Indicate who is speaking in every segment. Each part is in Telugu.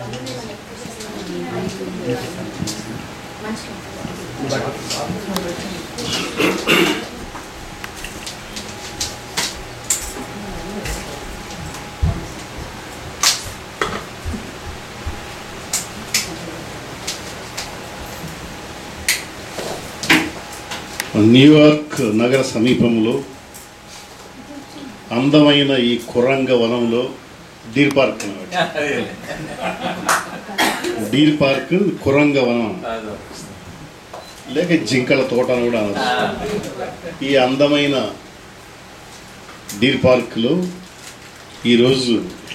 Speaker 1: న్యూయార్క్ నగర సమీపంలో అందమైన ఈ కురంగ వనంలో డీర్ పార్క్ అన్నమాట డీర్ పార్క్ కురంగ వనం లేక జింకల తోట అని కూడా అనొచ్చు. ఈ అందమైన డీర్ పార్క్లో ఈరోజు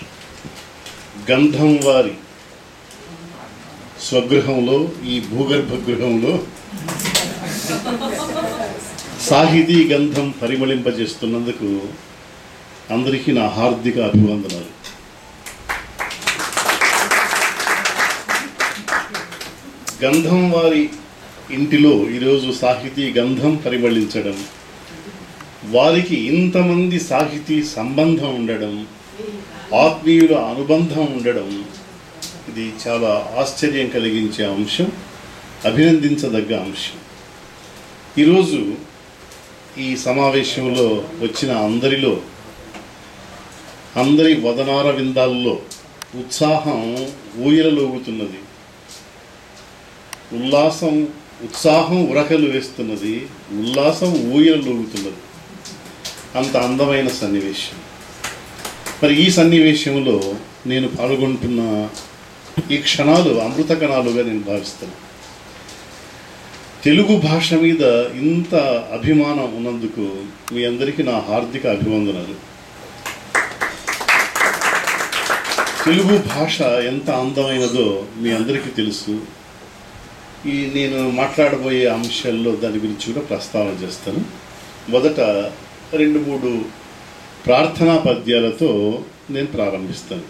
Speaker 1: గంధం వారి స్వగృహంలో ఈ భూగర్భ గృహంలో సాహితీ గంధం పరిమళింపజేస్తున్నందుకు అందరికీ నా హార్దిక అభివందనాలు గంధం వారి ఇంటిలో ఈరోజు సాహితీ గంధం పరిమళించడం వారికి ఇంతమంది సాహితీ సంబంధం ఉండడం ఆత్మీయుల అనుబంధం ఉండడం ఇది చాలా ఆశ్చర్యం కలిగించే అంశం అభినందించదగ్గ అంశం ఈరోజు ఈ సమావేశంలో వచ్చిన అందరిలో అందరి వదనార విందాల్లో ఉత్సాహం ఊయలలోగుతున్నది ఉల్లాసం ఉత్సాహం ఉరకలు వేస్తున్నది ఉల్లాసం ఊయలలోగుతున్నది అంత అందమైన సన్నివేశం మరి ఈ సన్నివేశంలో నేను పాల్గొంటున్న ఈ క్షణాలు అమృత కణాలుగా నేను భావిస్తాను తెలుగు భాష మీద ఇంత అభిమానం ఉన్నందుకు మీ అందరికీ నా హార్దిక అభివందనాలు తెలుగు భాష ఎంత అందమైనదో మీ అందరికీ తెలుసు ఈ నేను మాట్లాడబోయే అంశాల్లో దాని గురించి కూడా ప్రస్తావన చేస్తాను మొదట రెండు మూడు ప్రార్థనా పద్యాలతో నేను ప్రారంభిస్తాను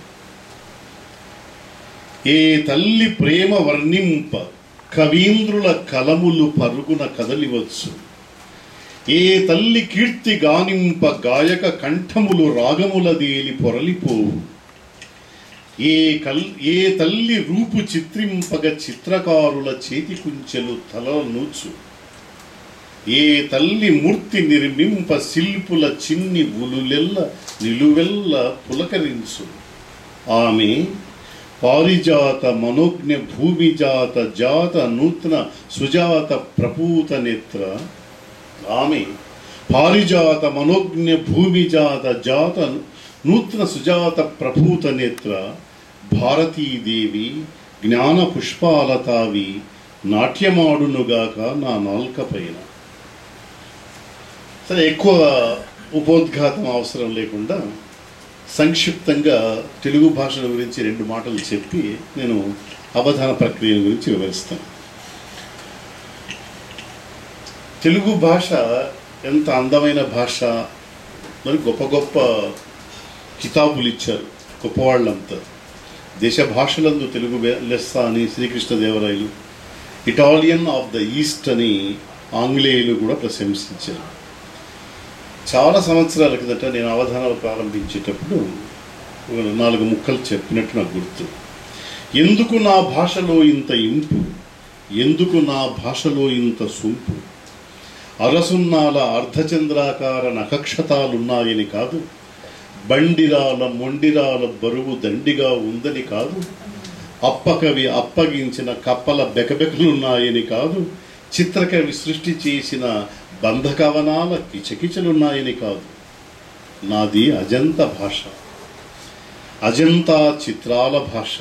Speaker 1: ఏ తల్లి ప్రేమ వర్ణింప కవీంద్రుల కలములు పరుగున కదలివచ్చు ఏ తల్లి కీర్తి గానింప గాయక కంఠములు రాగముల దేలి పొరలిపోవు ఏ కల్ ఏ తల్లి రూపు చిత్రింపగ చిత్రకారుల చేతి కుంచెలు తల నూచు ఏ తల్లి మూర్తి నిర్మింప శిల్పుల చిన్ని ఉలులెల్ల నిలువెల్ల పులకరించు ఆమె పారిజాత మనోజ్ఞ భూమిజాత జాత నూతన సుజాత ప్రపూత నేత్ర ఆమె పారిజాత మనోజ్ఞ భూమిజాత జాత నూతన సుజాత ప్రభూత నేత్ర భారతీదేవి జ్ఞాన పుష్పాలతావి నాట్యమాడునుగాక నా నాల్క పైన సరే ఎక్కువ ఉపోద్ఘాతం అవసరం లేకుండా సంక్షిప్తంగా తెలుగు భాష గురించి రెండు మాటలు చెప్పి నేను అవధాన ప్రక్రియ గురించి వివరిస్తాను తెలుగు భాష ఎంత అందమైన భాష మరి గొప్ప గొప్ప కితాబులు ఇచ్చారు గొప్పవాళ్ళంతా దేశ భాషలందు తెలుగు వే- లెస్స అని శ్రీకృష్ణదేవరాయలు ఇటాలియన్ ఆఫ్ ద ఈస్ట్ అని ఆంగ్లేయులు కూడా ప్రశంసించారు చాలా సంవత్సరాల కిందట నేను అవధానాలు ప్రారంభించేటప్పుడు ఒక నాలుగు ముక్కలు చెప్పినట్టు నాకు గుర్తు ఎందుకు నా భాషలో ఇంత ఇంపు ఎందుకు నా భాషలో ఇంత సొంపు అరసున్నాల అర్ధచంద్రాకార నఖక్షతాలున్నాయని కాదు బండిరాల మొండిరాల బరువు దండిగా ఉందని కాదు అప్పకవి అప్పగించిన కప్పల బెకబెకలున్నాయని కాదు చిత్రకవి సృష్టి చేసిన బంధకవనాల కిచకిచలున్నాయని కాదు నాది అజంత భాష అజంతా చిత్రాల భాష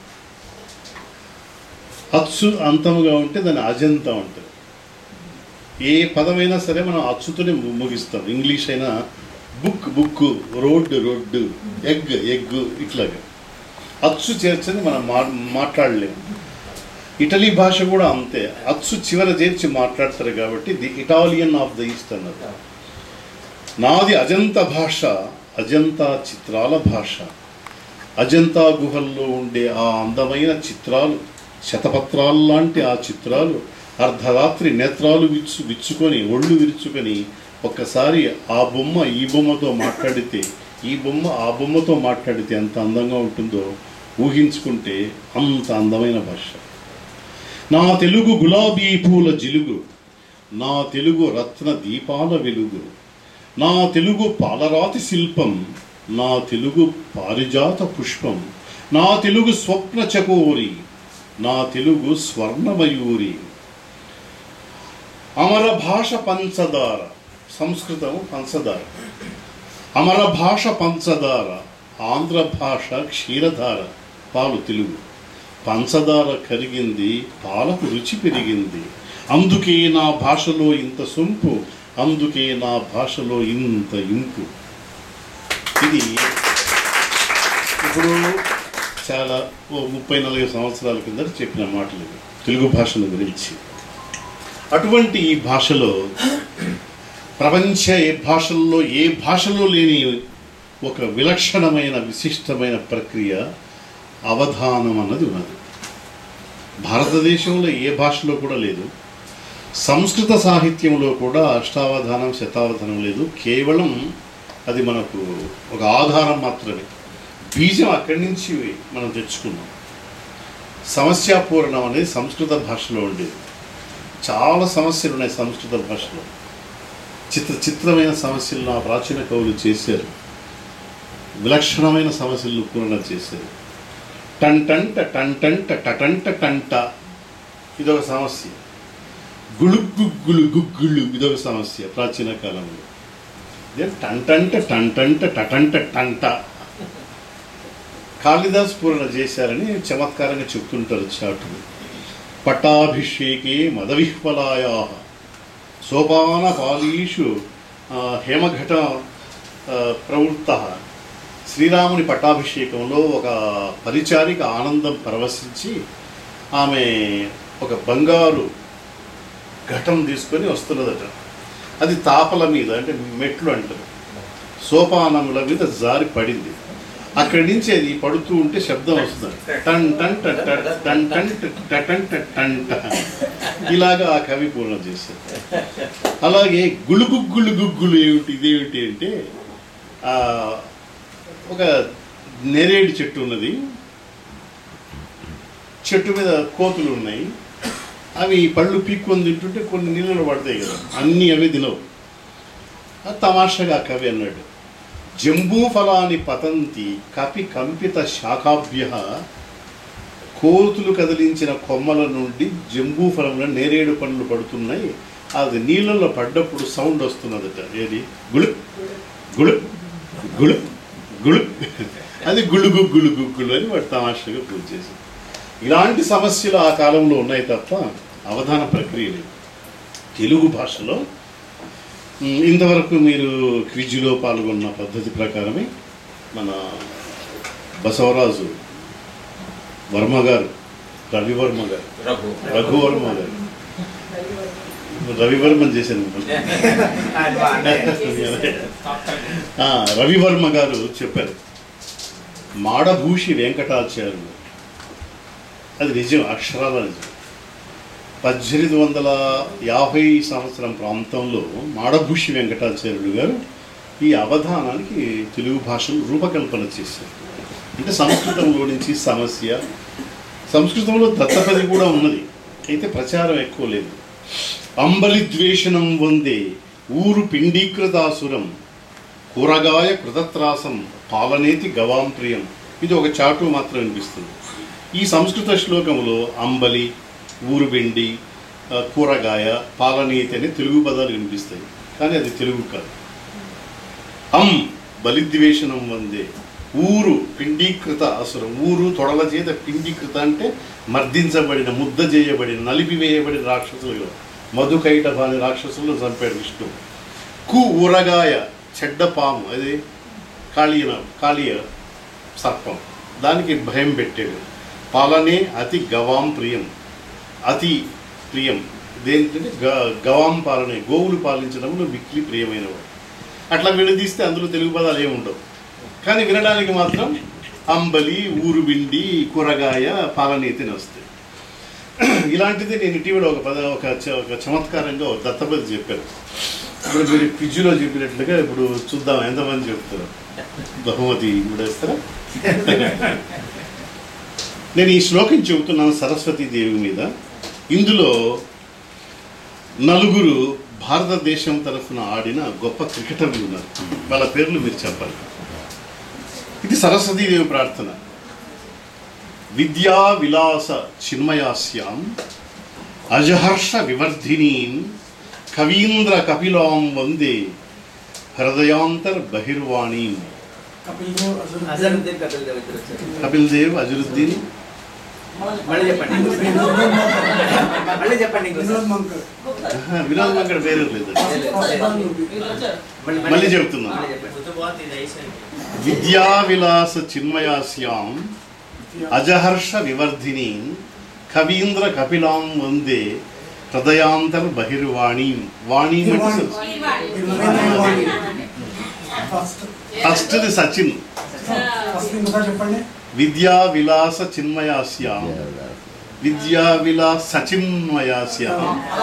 Speaker 1: అచ్చు అంతముగా ఉంటే దాన్ని అజంతా ఉంటుంది ఏ పదమైనా సరే మనం అచ్చుతోనే ము- ముగిస్తాం ఇంగ్లీష్ అయినా book book road road egg egg ఇట్లాగా అచ్చు చేర్చని మనం మా మాట్లాడలేము ఇటలీ భాష కూడా అంతే అచ్చు చివర చేర్చి మాట్లాడతారు కాబట్టి the Italian of the East అన్నారు నాది అజంత భాష అజంతా చిత్రాల భాష అజంతా గుహల్లో ఉండే ఆ అందమైన చిత్రాలు శతపత్రాలు లాంటి ఆ చిత్రాలు అర్ధరాత్రి నేత్రాలు విచ్చు విచ్చుకొని ఒళ్ళు విరుచుకొని ఒక్కసారి ఆ బొమ్మ ఈ బొమ్మతో మాట్లాడితే ఈ బొమ్మ ఆ బొమ్మతో మాట్లాడితే ఎంత అందంగా ఉంటుందో ఊహించుకుంటే అంత అందమైన భాష నా తెలుగు గులాబీ పూల జిలుగు నా తెలుగు రత్న దీపాల వెలుగు నా తెలుగు పాలరాతి శిల్పం నా తెలుగు పారిజాత పుష్పం నా తెలుగు స్వప్న చకోరి నా తెలుగు స్వర్ణమయూరి అమర భాష పంచదార సంస్కృతం పంచదార అమర భాష పంచదార ఆంధ్ర భాష క్షీరధార పాలు తెలుగు పంచదార కరిగింది పాలకు రుచి పెరిగింది అందుకే నా భాషలో ఇంత సొంపు అందుకే నా భాషలో ఇంత ఇంపు ఇది ఇప్పుడు చాలా ఓ ముప్పై నలభై సంవత్సరాల కింద చెప్పిన మాటలు ఇవి. తెలుగు భాషల గురించి అటువంటి ఈ భాషలో ప్రపంచ ఏ భాషల్లో ఏ భాషలో లేని ఒక విలక్షణమైన విశిష్టమైన ప్రక్రియ అవధానం అన్నది ఉన్నది భారతదేశంలో ఏ భాషలో కూడా లేదు సంస్కృత సాహిత్యంలో కూడా అష్టావధానం శతావధానం లేదు కేవలం అది మనకు ఒక ఆధారం మాత్రమే బీజం అక్కడి నుంచి మనం తెచ్చుకున్నాం సమస్యాపూర్ణం అనేది సంస్కృత భాషలో ఉండేది చాలా సమస్యలు ఉన్నాయి సంస్కృత భాషలో చిత్ర చిత్రమైన సమస్యలు నా ప్రాచీన కవులు చేశారు విలక్షణమైన సమస్యలను పూర్ణ చేశారు టంటంట టంటంట టటంట టంట ఇదొక సమస్య గుళుగ్గుగ్గులు గుగ్గుళ్ళు ఇదొక సమస్య ప్రాచీన కాలంలో ఇదే టంటంట టంటంట టటంట టంట కాళిదాస్ పూర్ణ చేశారని చమత్కారంగా చెప్తుంటారు చాటులు పట్టాభిషేకే మదవిహ్వలాయా సోపాన పాలీషు ఆ, హేమఘట ఆ, ప్రవృత్త శ్రీరాముని పట్టాభిషేకంలో ఒక పరిచారిక ఆనందం పరవశించి ఆమె ఒక బంగారు ఘటం తీసుకొని వస్తున్నదట అది తాపల మీద అంటే మెట్లు అంటారు సోపానముల మీద జారి పడింది అక్కడి నుంచి అది పడుతూ ఉంటే శబ్దం వస్తుంది టన్ టన్ ట ట టన్ టన్ ట ట టన్ ట టన్ ట. ఇలాగా ఆ కవి పూర్ణ చేశారు అలాగే గుళుగుగ్గులు గుగ్గులు ఏమిటి ఇదేమిటి అంటే ఆ, ఒక నెరేడు చెట్టు ఉన్నది చెట్టు మీద కోతులు ఉన్నాయి అవి పళ్ళు పీక్కొని తింటుంటే కొన్ని నీళ్ళలో పడతాయి కదా అన్నీ అవి తినవు అది తమాషాగా ఆ కవి అన్నాడు జంబూఫలాని పతంతి కపి కంపిత శాఖాభ్య కోతులు కదిలించిన కొమ్మల నుండి జంబూఫలంలో నేరేడు పండ్లు పడుతున్నాయి అది నీళ్ళల్లో పడ్డప్పుడు సౌండ్ వస్తున్నదట ఏది గుళు గుళు గుళు గుళు అది గుళుగు గుళు గుగ్గులు అని వాడు తమాషాగా పూజ చేశారు ఇలాంటి సమస్యలు ఆ కాలంలో ఉన్నాయి తప్ప అవధాన ప్రక్రియ లేదు తెలుగు భాషలో ఉమ్, ఇంతవరకు మీరు క్విజ్లో పాల్గొన్న పద్ధతి ప్రకారమే మన బసవరాజు వర్మ గారు రవివర్మ గారు
Speaker 2: రఘు
Speaker 1: రఘువర్మ గారు రవివర్మన్ చేశాను ఆ, రవివర్మ గారు చెప్పారు మాడభూషి వెంకటాచార్యులు అది నిజం అక్షరాల నిజం పద్దెనిమిది వందల యాభై సంవత్సరం ప్రాంతంలో మాడభూషి వెంకటాచార్యులు గారు ఈ అవధానానికి తెలుగు భాషను రూపకల్పన చేశారు అంటే సంస్కృతంలో నుంచి సమస్య సంస్కృతంలో దత్తపది కూడా ఉన్నది అయితే ప్రచారం ఎక్కువ లేదు అంబలి ద్వేషణం వందే ఊరు పిండీకృతాసురం కూరగాయ కృతత్రాసం పాలనేతి గవాం ప్రియం ఇది ఒక చాటు మాత్రం వినిపిస్తుంది ఈ సంస్కృత శ్లోకములో అంబలి ఊరుబెండి ఆ, కూరగాయ పాలనీతి అనే తెలుగు పదాలు వినిపిస్తాయి కానీ అది తెలుగు కాదు అం బలిద్వేషణం వందే ఊరు పిండీకృత అసురం ఊరు తొడల చేత పిండీకృత అంటే మర్దించబడిన ముద్ద చేయబడిన నలిపివేయబడిన రాక్షసులు మధుకైటభాని రాక్షసులను చంపాడు విష్ణు కు ఊరగాయ చెడ్డ పాము అది కాళీయ కాళీయ సర్పం దానికి భయం పెట్టాడు పాలనే అతి గవాం ప్రియం అతి ప్రియం దేనికంటే గ గవాం పాలనే గోవులు పాలించడంలో మిక్కిలి ప్రియమైనవాడు అట్లా విడదీస్తే అందులో తెలుగు పదాలు ఏమి ఉండవు కానీ వినడానికి మాత్రం అంబలి ఊరుబిండి కూరగాయ పాలనీతిని వస్తాయి ఇలాంటిది నేను ఇటీవల ఒక పద ఒక చ- ఒక చమత్కారంగా ఒక దత్తపతి చెప్పారు ఇప్పుడు మీరు క్విజ్లో చెప్పినట్లుగా ఇప్పుడు చూద్దాం ఎంతమంది చెప్తారు బహుమతి ఇప్పుడు వేస్తారా నేను ఈ శ్లోకం చెబుతున్నాను సరస్వతీదేవి మీద ఇందులో నలుగురు భారతదేశం తరఫున ఆడిన గొప్ప క్రికెటర్లు ఉన్నారు వాళ్ళ పేర్లు మీరు చెప్పాలి ఇది సరస్వతీదేవి ప్రార్థన విద్యా విలాస చిన్మయాస్యాం అజహర్ష వివర్ధినీం కవీంద్ర కపిలాం వందే హృదయాంతర్ బహిర్వాణీం
Speaker 2: కపిల్ దేవ్ అర్జున్
Speaker 3: అజరుద్దీన్ కపిల్ దేవ్ ఇద్దరు వచ్చారు
Speaker 1: కపిల్ దేవ్ అజరుద్దీన్
Speaker 3: మళ్ళీ చెప్పండి మళ్ళీ చెప్పండి ఇంకోసారి.
Speaker 2: వినోద్ మంకర్
Speaker 1: ఆహా, వినోద్ అక్కడ పేరు లేదు
Speaker 3: మళ్ళీ
Speaker 1: మళ్ళీ చెప్తున్నా.
Speaker 3: మళ్ళీ చెప్పండి
Speaker 1: విద్యా విలాస చిన్మయాస్యాం అజహర్ష వివర్ధిని కవీంద్ర కపిలాం వందే హృదయాంతర్ బహిర్వాణి వాణి
Speaker 2: ఫస్ట్
Speaker 1: ఫస్ట్ది సచిన్
Speaker 2: ఫస్ట్ ఇంకొకటి చెప్పండి
Speaker 1: విద్యా విలాస చిన్మయాస్యాం విద్యా విలాస సచిన్మయాస్యాం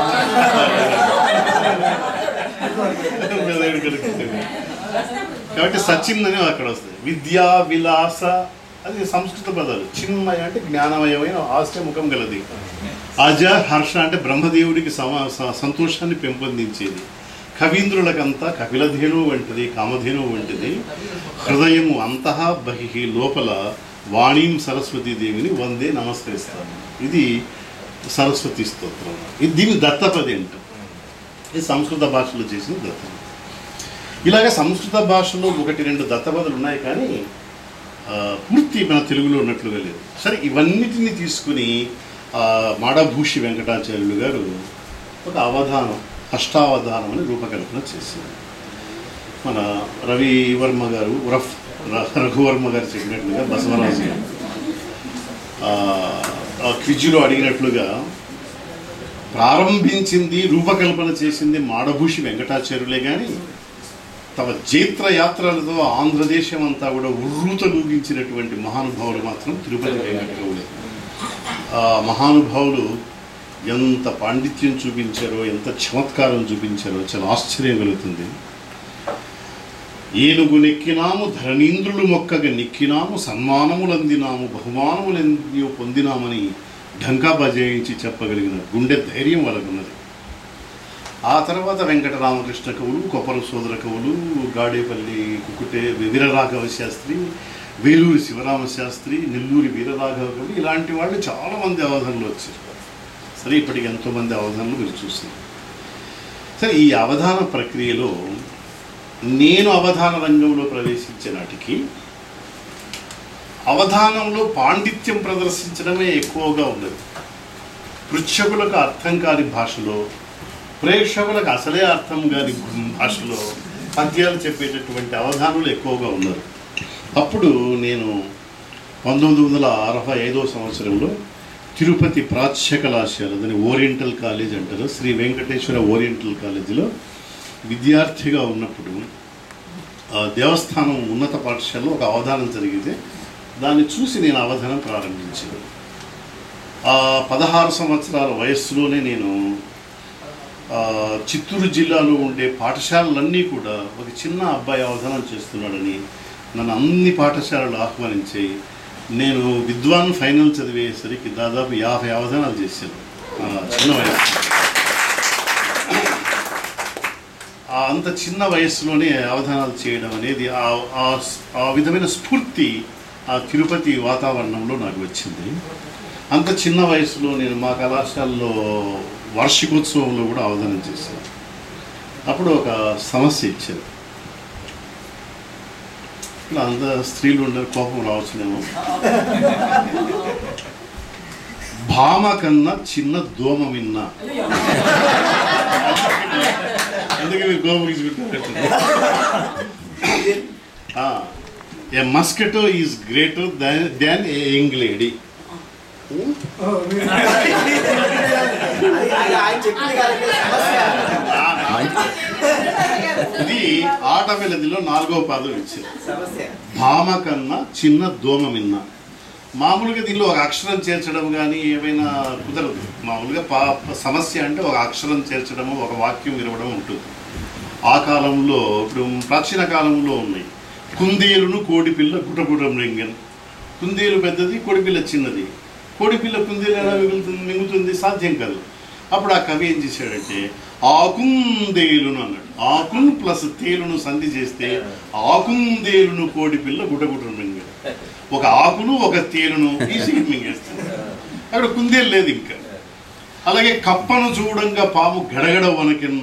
Speaker 1: కాబట్టి సచిన్ అని అక్కడ వస్తుంది విద్యా విలాస అది సంస్కృత పదాలు చిన్మయ అంటే జ్ఞానమయమైన హాస్య ముఖం గలది అజ హర్ష అంటే బ్రహ్మదేవుడికి సమా స- సంతోషాన్ని పెంపొందించేది కవీంద్రులకంతా కపిలధేను వంటిది కామధేను వంటిది హృదయము అంతః బహి లోపల వాణీం సరస్వతీ దేవిని వందే నమస్కరిస్తాను ఇది సరస్వతి స్తోత్రం ఇది దీన్ని దత్తపది అంటాం ఇది సంస్కృత భాషలో చేసిన దత్తపది ఇలాగ సంస్కృత భాషలో ఒకటి రెండు దత్తపదులు ఉన్నాయి కానీ ఆ, పూర్తి మన తెలుగులో ఉన్నట్లుగా లేదు సరే ఇవన్నిటిని తీసుకుని ఆ, మాడభూషి వెంకటాచార్యులు గారు ఒక అవధానం అష్టావధానం అని రూపకల్పన చేశారు మన రవి వర్మ గారు ఉరఫ్ ర- రఘువర్మ గారు చెప్పినట్లుగా బసవరాజు గారు ఆ, ఆ క్విజ్లో అడిగినట్లుగా ప్రారంభించింది రూపకల్పన చేసింది మాడభూషి వెంకటాచార్యులే కానీ తమ జైత్ర యాత్రలతో ఆంధ్రదేశం అంతా కూడా ఉర్రూతలూగించినటువంటి మహానుభావులు మాత్రం తిరుపతి వెంకటరావులే ఆ మహానుభావులు ఎంత పాండిత్యం చూపించారో ఎంత చమత్కారం చూపించారో చాలా ఆశ్చర్యం కలుగుతుంది ఏనుగు నెక్కినాము ధరణీంద్రులు మొక్కగా నెక్కినాము సన్మానములందినాము బహుమానములెందియో పొందినామని ఢంకా బజాయించి చెప్పగలిగిన గుండె ధైర్యం వాళ్ళకున్నది ఆ తర్వాత వెంకటరామకృష్ణ కవులు కొప్పల సోదర కవులు గాడేపల్లి కుకుటే వీరరాఘవ శాస్త్రి వేలూరి శివరామ శాస్త్రి నెల్లూరి వీరరాఘవ కవి ఇలాంటి వాళ్ళు చాలామంది అవధానంలో వచ్చారు సరే ఇప్పటికి ఎంతోమంది అవధానాలు మీరు చూస్తున్నారు సరే ఈ అవధాన ప్రక్రియలో నేను అవధాన రంగంలో ప్రవేశించే నాటికి అవధానంలో పాండిత్యం ప్రదర్శించడమే ఎక్కువగా ఉన్నది పృచ్ఛకులకు అర్థం కాని భాషలో ప్రేక్షకులకు అసలే అర్థం కాని భాషలో పద్యాలు చెప్పేటటువంటి అవధానులు ఎక్కువగా ఉన్నారు అప్పుడు నేను పంతొమ్మిది వందల అరవై ఐదో సంవత్సరంలో తిరుపతి ప్రాచ్య కళాశాల దాన్ని ఓరియంటల్ కాలేజ్ అంటారు శ్రీ వెంకటేశ్వర ఓరియంటల్ కాలేజీలో విద్యార్థిగా ఉన్నప్పుడు ఆ దేవస్థానం ఉన్నత పాఠశాలలో ఒక అవధానం జరిగితే దాన్ని చూసి నేను అవధానం ప్రారంభించాను ఆ పదహారు సంవత్సరాల వయస్సులోనే నేను ఆ, చిత్తూరు జిల్లాలో ఉండే పాఠశాలలన్నీ కూడా ఒక చిన్న అబ్బాయి అవధానం చేస్తున్నాడని నన్ను అన్ని పాఠశాలలు ఆహ్వానించాయి నేను విద్వాన్ ఫైనల్ చదివేసరికి దాదాపు యాభై అవధానాలు చేశాను ఆ, చిన్న వయస్సు ఆ అంత చిన్న వయస్సులోనే అవధానాలు చేయడం అనేది ఆ- ఆ- ఆ విధమైన స్ఫూర్తి ఆ తిరుపతి వాతావరణంలో నాకు వచ్చింది అంత చిన్న వయసులో నేను మా కళాశాలలో వార్షికోత్సవంలో కూడా అవధానం చేశాను అప్పుడు ఒక సమస్య ఇచ్చారు ఇలా అంత స్త్రీలు ఉండరు కోపం రావచ్చునేమో భామ కన్నా చిన్న దోమ విన్నా అందుకే మీరు కోపం తీసుకుంటారు a mosquito is greater than a young lady
Speaker 2: ఓ, మీరు-
Speaker 3: అది- అది ఆయన చెప్పింది కాదండి సమస్య
Speaker 1: ఇది ఆట వెలదిలో నాలుగో పాదం ఇచ్చింది
Speaker 3: సమస్య
Speaker 1: భామ కన్నా చిన్న దోమ మిన్న మామూలుగా దీనిలో ఒక అక్షరం చేర్చడం కానీ ఏమైనా కుదరదు మామూలుగా పా సమస్య అంటే ఒక అక్షరం చేర్చడము ఒక వాక్యం ఇరవడం ఉంటుంది ఆ కాలంలో ఇప్పుడు ప్రాచీన కాలంలో ఉన్నాయి కుందేలును కోడిపిల్ల గుటగుట మృంగన్ కుందేలు పెద్దది కోడిపిల్ల చిన్నది కోడిపిల్ల కుందేలు ఎలా మిగులుతుంది మింగుతుంది సాధ్యం కాదు అప్పుడు ఆ కవి ఏం చేశాడంటే ఆకుందేలును అన్నాడు ఆకున్ ప్లస్ తేలును సంధి చేస్తే ఆకుందేలును కోడిపిల్ల గుటగుటను మింగాడు ఒక ఆకును ఒక తేలును ఈజీగా మింగేస్తుంది అక్కడ కుందేలు లేదు ఇంకా అలాగే కప్పను చూడంగా పాము గడగడ వనకిన్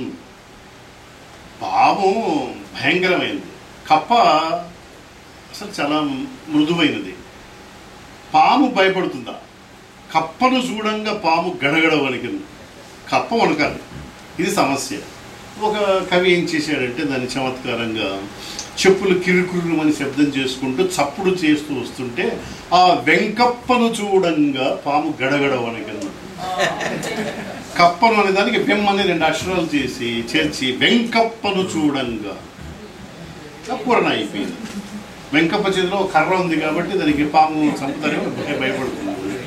Speaker 1: పాము భయంకరమైనది కప్ప అసలు చాలా మృదువైనది పాము భయపడుతుందా కప్పను చూడంగా పాము గడగడ వణికింది కప్ప వణకాలి ఇది సమస్య ఒక కవి ఏం చేశాడంటే దాన్ని చమత్కారంగా చెప్పులు కిరుకురు అని శబ్దం చేసుకుంటూ చప్పుడు చేస్తూ వస్తుంటే ఆ వెంకప్పను చూడంగా పాము గడగడ వణికింది కప్పను అనే దానికి వెమ్ అని రెండు అక్షరాలు చేసి చేర్చి వెంకప్పను చూడంగా పూర్ణ అయిపోయింది వెంకప్ప చేతిలో ఒక కర్ర ఉంది కాబట్టి దానికి పాము చంపుతారేమో భయ- భయపడుతుంది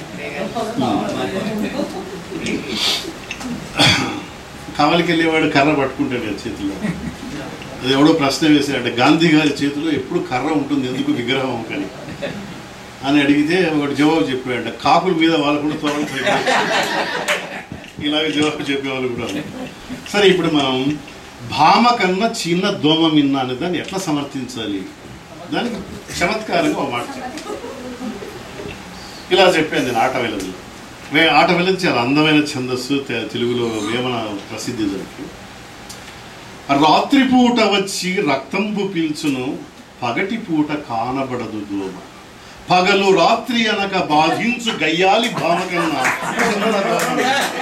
Speaker 1: కావలికి వెళ్ళేవాడు కర్ర పట్టుకుంటాడు కదా చేతిలో అది ఎవడో ప్రశ్న వేసాడు గాంధీ గారి చేతిలో ఎప్పుడు కర్ర ఉంటుంది ఎందుకు విగ్రహం కానీ అని అడిగితే ఒకటి జవాబు చెప్పాడు కాకుల మీద వాళ్ళు కూడా త్వరగా ఇలాగే జవాబు చెప్పేవాళ్ళు కూడా ఉన్నారు. సరే ఇప్పుడు మనం భామ కన్నా చిన్న దోమ మిన్న అనే దాన్ని ఎట్లా సమర్థించాలి దానికి చమత్కారంగా ఒక మాట చెప్పాను. ఇలా చెప్పాను నేను ఆట వెళ్ళదు వే ఆట వెళ్ళదు చాలా అందమైన ఛందస్సు తె- తెలుగులో వేమన ప్రసిద్ధి దానికి రాత్రిపూట వచ్చి రక్తంపు పీల్చును పగటి పూట కానబడదు దోమ పగలు రాత్రి అనక బాధించు గయ్యాలి భామ కన్నా చిన్న దోమ.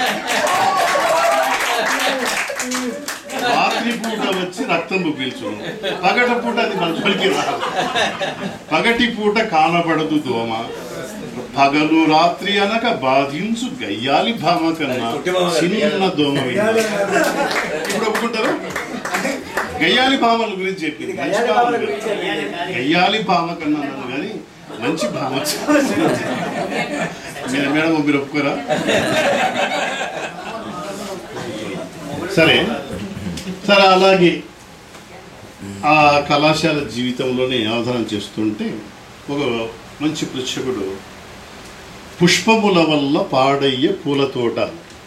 Speaker 1: రాత్రి పూట వచ్చి రక్తంపు పీల్చును పగట పూట అది మన జోలికి రాదు పగటి పూట కానబడదు దోమ పగలు రాత్రి అనక బాధించు గయ్యాలి భామ కన్నా చిన్న దోమ విన్నా. ఇప్పుడు ఒప్పుకుంటారా గయ్యాలి భామల గురించి చెప్పింది
Speaker 3: ఇది
Speaker 1: మంచి
Speaker 3: గయ్యాలి
Speaker 1: భామలు
Speaker 3: భామల
Speaker 1: కాదు.
Speaker 3: గురించి
Speaker 1: గయ్యాలి భామ కన్నా అన్నాను కానీ మంచి భామ మీరు మేడం మీరు ఒప్పుకోరా సరే సరే అలాగే ఆ కళాశాల జీవితంలోనే అవధానం చేస్తుంటే ఒక మంచి పృచ్ఛకుడు పుష్పముల వల్ల పాడయ్యే పూల తోట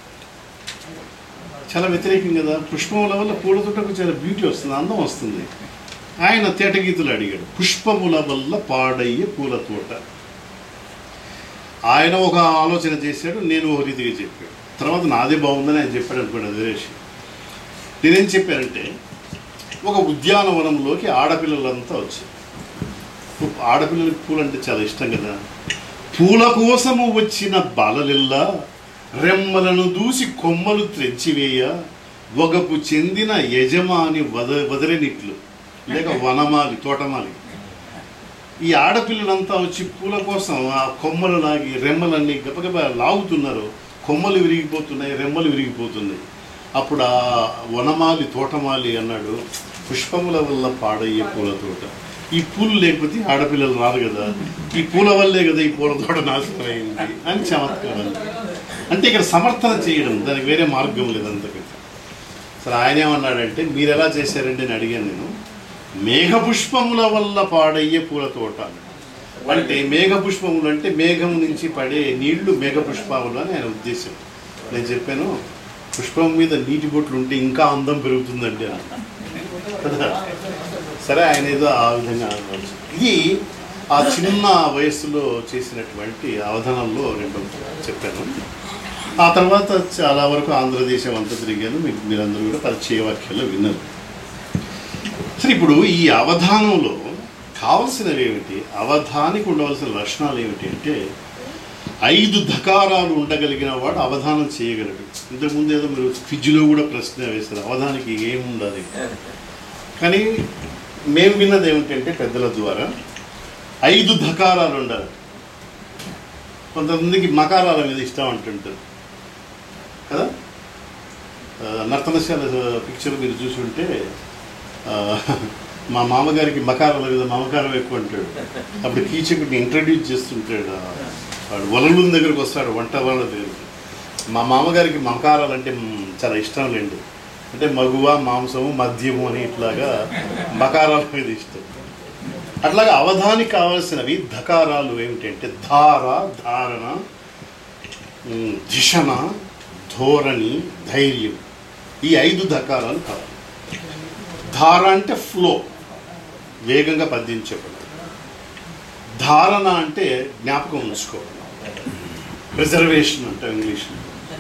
Speaker 1: చాలా వ్యతిరేకం కదా పుష్పముల వల్ల పూల తోటకు చాలా బ్యూటీ వస్తుంది అందం వస్తుంది ఆయన తేటగీతులు అడిగాడు పుష్పముల వల్ల పాడయ్యే పూల తోట ఆయన ఒక ఆలోచన చేశాడు నేను ఒక రీతిగా చెప్పాడు తర్వాత నాదే బాగుందని ఆయన చెప్పాడు అనుకోండి అదే విషయం నేనేం చెప్పానంటే ఒక ఉద్యానవనంలోకి ఆడపిల్లలంతా వచ్చారు ఆడపిల్లలకి పూలు అంటే చాలా ఇష్టం కదా పూల కోసము వచ్చిన బాలలిల్లా రెమ్మలను దూసి కొమ్మలు త్రెంచివేయ ఒగపు చెందిన యజమాని వద వదలనిట్లు లేక వనమాలి తోటమాలి ఈ ఆడపిల్లలంతా వచ్చి పూల కోసం ఆ కొమ్మలు లాగి రెమ్మలన్నీ గబగబా లాగుతున్నారు కొమ్మలు విరిగిపోతున్నాయి రెమ్మలు విరిగిపోతున్నాయి అప్పుడు ఆ వనమాలి తోటమాలి అన్నాడు పుష్పముల వల్ల పాడయ్యే పూల తోట ఈ పూలు లేకపోతే ఆడపిల్లలు రారు కదా ఈ పూల వల్లే కదా ఈ పూల తోట నాశనం అయింది అని చమత్కారం అంటే ఇక్కడ సమర్థన చేయడం దానికి వేరే మార్గం లేదు అంతకంటే సరే ఆయన ఏమన్నాడంటే మీరు ఎలా చేశారండి అని అడిగాను నేను మేఘపుష్పముల వల్ల పాడయ్యే పూల తోట అంటే మేఘపుష్పములు అంటే మేఘం నుంచి పడే నీళ్లు మేఘపుష్పములు అని ఆయన ఉద్దేశం నేను చెప్పాను పుష్పం మీద నీటి బొట్లు ఉంటే ఇంకా అందం పెరుగుతుందండి అన్న కదా సరే ఆయన ఏదో ఆ విధంగా అనవచ్చు ఇది ఆ చిన్న వయస్సులో చేసినటువంటి అవధానంలో నేను చెప్పాను ఆ తర్వాత చాలా వరకు ఆంధ్రదేశం అంతా తిరిగాను మీకు మీరందరూ కూడా పరిచయ వాక్యాలు విన్నారు సరే ఇప్పుడు ఈ అవధానంలో కావలసినవి ఏమిటి అవధానికి ఉండవలసిన లక్షణాలు ఏమిటి అంటే ఐదు ధకారాలు ఉండగలిగిన వాడు అవధానం చేయగలడు ఇంతకుముందు ఏదో మీరు క్విజ్లో కూడా ప్రశ్న వేశారు అవధానికి ఏమి ఉండాలి కానీ మేము విన్నది ఏమిటంటే పెద్దల ద్వారా ఐదు ధకారాలు ఉండాలి కొంతమందికి మకారాల మీద ఇష్టం అంటుంటారు కదా ఆ, నర్తనశాల పిక్చర్ మీరు చూసి ఉంటే ఆ, మా మామగారికి మకారాల మీద మమకారం ఎక్కువ అంటాడు అప్పుడు కీచకుడిని ఇంట్రడ్యూస్ చేస్తుంటాడు ఆ, వాడు వలలు దగ్గరకు వస్తాడు వంట వాళ్ళ దగ్గరికి మా మామగారికి మమకారాలు అంటే మ్, చాలా ఇష్టం లేండి అంటే మగువ మాంసము మద్యము అని ఇట్లాగా మకారాల మీద ఇష్టం అట్లాగే అవధానికి కావలసినవి ధకారాలు ఏమిటంటే ధార ధారణ ఉమ్, ధిషణ ధోరణి ధైర్యం ఈ ఐదు ధకారాలు కావాలి ధార అంటే ఫ్లో వేగంగా పద్యం చెప్పడం ధారణ అంటే జ్ఞాపకం ఉంచుకోవడం ప్రిజర్వేషన్ అంటే ఇంగ్లీష్లో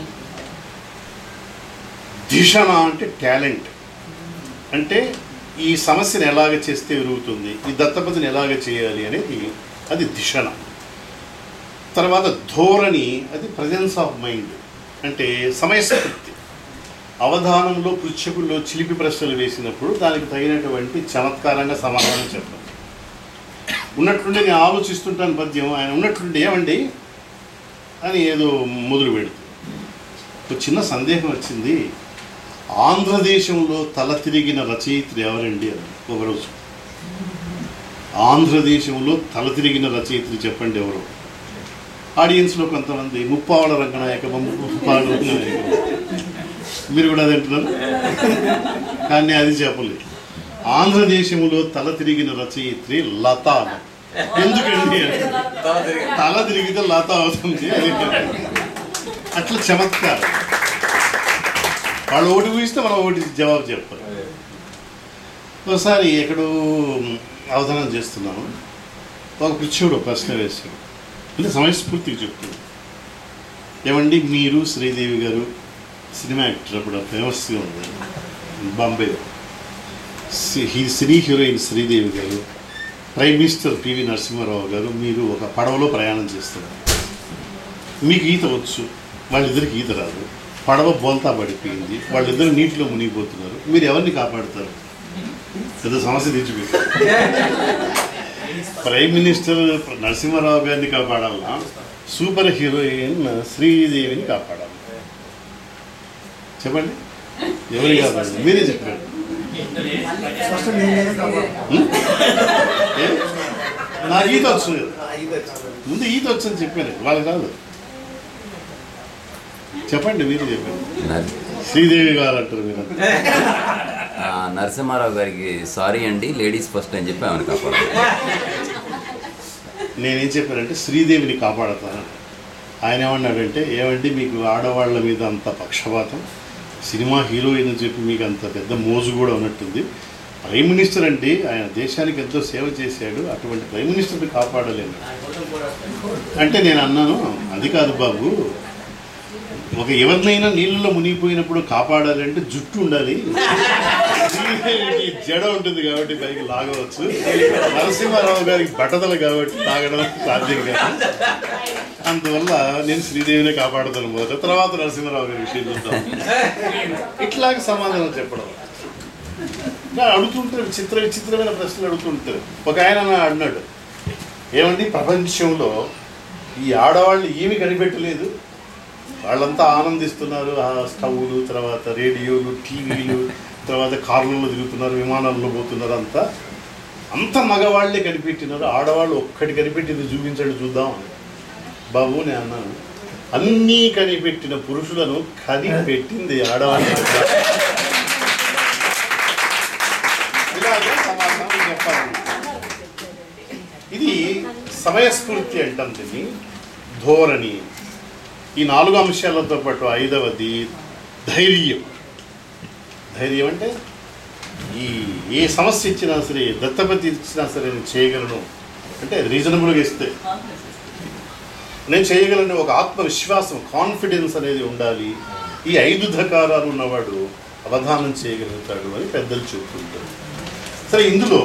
Speaker 1: ధిషణ అంటే టాలెంట్ అంటే ఈ సమస్యను ఎలాగ చేస్తే విరుగుతుంది ఈ దత్తపతిని ఎలాగ చేయాలి అనేది అది దిశన తర్వాత ధోరణి అది ప్రజెన్స్ ఆఫ్ మైండ్ అంటే సమయస్ఫూర్తి అవధానంలో పృచ్ఛకుల్లో చిలిపి ప్రశ్నలు వేసినప్పుడు దానికి తగినటువంటి చమత్కారంగా సమాధానం చెప్పడం ఉన్నట్లుండి నేను ఆలోచిస్తుంటాను పద్యం ఆయన ఉన్నట్లుండి ఏమండి అని ఏదో మొదలు పెడుతుంది ఒక చిన్న సందేహం వచ్చింది ఆంధ్రదేశంలో తల తిరిగిన రచయిత్రి ఎవరండి అని ఒకరోజు ఆంధ్రదేశంలో తల తిరిగిన రచయిత్రి చెప్పండి ఎవరు ఆడియన్స్లో కొంతమంది ముప్పావళ రంగనాయక ముప్పావళ రంగనాయక మీరు కూడా అది అంటున్నారు కానీ అది చెప్పలేదు ఆంధ్రదేశంలో తల తిరిగిన రచయిత్రి లత అని. ఎందుకండి అని. తల తిరిగితే లత అవుతుంది అది అట్లా చమత్కారం వాళ్ళు ఒకటి ఊహిస్తే మనం ఒకటి జవాబు చెప్పాలి ఒకసారి ఎక్కడో అవధానం చేస్తున్నాము ఒక పిచ్చోడు ప్రశ్న వేశాడు అంటే సమయస్ఫూర్తికి చెప్తున్నాడు ఏమండి మీరు శ్రీదేవి గారు సినిమా యాక్టర్ అప్పుడు ఫేమస్గా ఉంది బాంబేలో సి- హీ సినీ హీరోయిన్ శ్రీదేవి గారు ప్రైమ్ మినిస్టర్ పివి నరసింహారావు గారు మీరు ఒక పడవలో ప్రయాణం చేస్తున్నారు మీకు ఈత వచ్చు వాళ్ళిద్దరికి ఈత రాదు పడవ బోల్తా పడిపోయింది వాళ్ళిద్దరు నీటిలో మునిగిపోతున్నారు మీరు ఎవరిని కాపాడుతారు పెద్ద సమస్య తెచ్చిపోయింది ప్రైమ్ మినిస్టర్ నరసింహారావు గారిని కాపాడాలా సూపర్ హీరోయిన్ శ్రీదేవిని కాపాడాలి చెప్పండి ఎవరిని కాపాడాలి మీరే చెప్పారు
Speaker 2: ఫస్ట్ నేను లేదా కావాలి
Speaker 1: ఉం? ఏ? నాకు ఈత వచ్చు కదా
Speaker 3: ఇది వచ్చింది.
Speaker 1: ముందు ఈత వచ్చని చెప్పాను వాళ్ళు కాదు చెప్పండి మీరు చెప్పండి
Speaker 4: నర్-
Speaker 1: శ్రీదేవి గారు అంటారు మీరు
Speaker 4: ఆ, నరసింహారావు గారికి సారీ అండి లేడీస్ ఫస్ట్ అని చెప్పి ఆమెను కాపాడాలి
Speaker 1: నేనేం చెప్పానంటే శ్రీదేవిని కాపాడతాను ఆయన ఏమన్నాడంటే ఏమండి మీకు ఆడవాళ్ళ మీద అంత పక్షపాతం సినిమా హీరోయిన్ అని చెప్పి మీకు అంత పెద్ద మోజు కూడా ఉన్నట్టుంది ప్రైమ్ మినిస్టర్ అంటే ఆయన దేశానికి ఎంతో సేవ చేశాడు అటువంటి ప్రైమ్ మినిస్టర్ని కాపాడలేను అంటే నేను అన్నాను అది కాదు బాబు ఒక ఎవరినైనా నీళ్ళలో మునిగిపోయినప్పుడు కాపాడాలంటే జుట్టు ఉండాలి శ్రీదేవికి జడ ఉంటుంది కాబట్టి పైకి లాగవచ్చు నరసింహారావు గారికి బట్టదల కాబట్టి లాగడం సాధ్యం కాదు అందువల్ల నేను శ్రీదేవినే కాపాడుతాను మొదట తర్వాత నరసింహారావు గారి విషయం చూద్దాం ఇట్లాగ సమాధానం చెప్పడం ఇంకా అడుగుతుంటారు విచిత్ర విచిత్రమైన ప్రశ్నలు అడుగుతుంటారు ఒక ఆయన నా అన్నాడు ఏమండి ప్రపంచంలో ఈ ఆడవాళ్ళు ఏమి కనిపెట్టలేదు వాళ్ళంతా ఆనందిస్తున్నారు ఆ స్టవ్లు తర్వాత రేడియోలు టీవీలు తర్వాత కార్లలో తిరుగుతున్నారు విమానాల్లో పోతున్నారు అంతా అంత మగవాళ్ళే కనిపెట్టినారు ఆడవాళ్ళు ఒక్కటి కనిపెట్టింది చూపించండి చూద్దాం అని. బాబు నేను అన్నాను అన్నీ కనిపెట్టిన పురుషులను కనిపెట్టింది ఆడవాళ్ళు ఇలాగే సమాధానం చెప్పాలి ఇది సమయస్ఫూర్తి అంటాం దీన్ని ధోరణి ఈ నాలుగు అంశాలతో పాటు ఐదవది ధైర్యం ధైర్యం అంటే ఈ ఏ సమస్య ఇచ్చినా సరే దత్తపతి ఇచ్చినా సరే నేను చేయగలను అంటే రీజనబుల్గా ఇస్తే నేను చేయగలను ఒక ఆత్మవిశ్వాసం కాన్ఫిడెన్స్ అనేది ఉండాలి ఈ ఐదు ధకారాలు ఉన్నవాడు అవధానం చేయగలుగుతాడు అని పెద్దలు చెప్తుంటారు సరే ఇందులో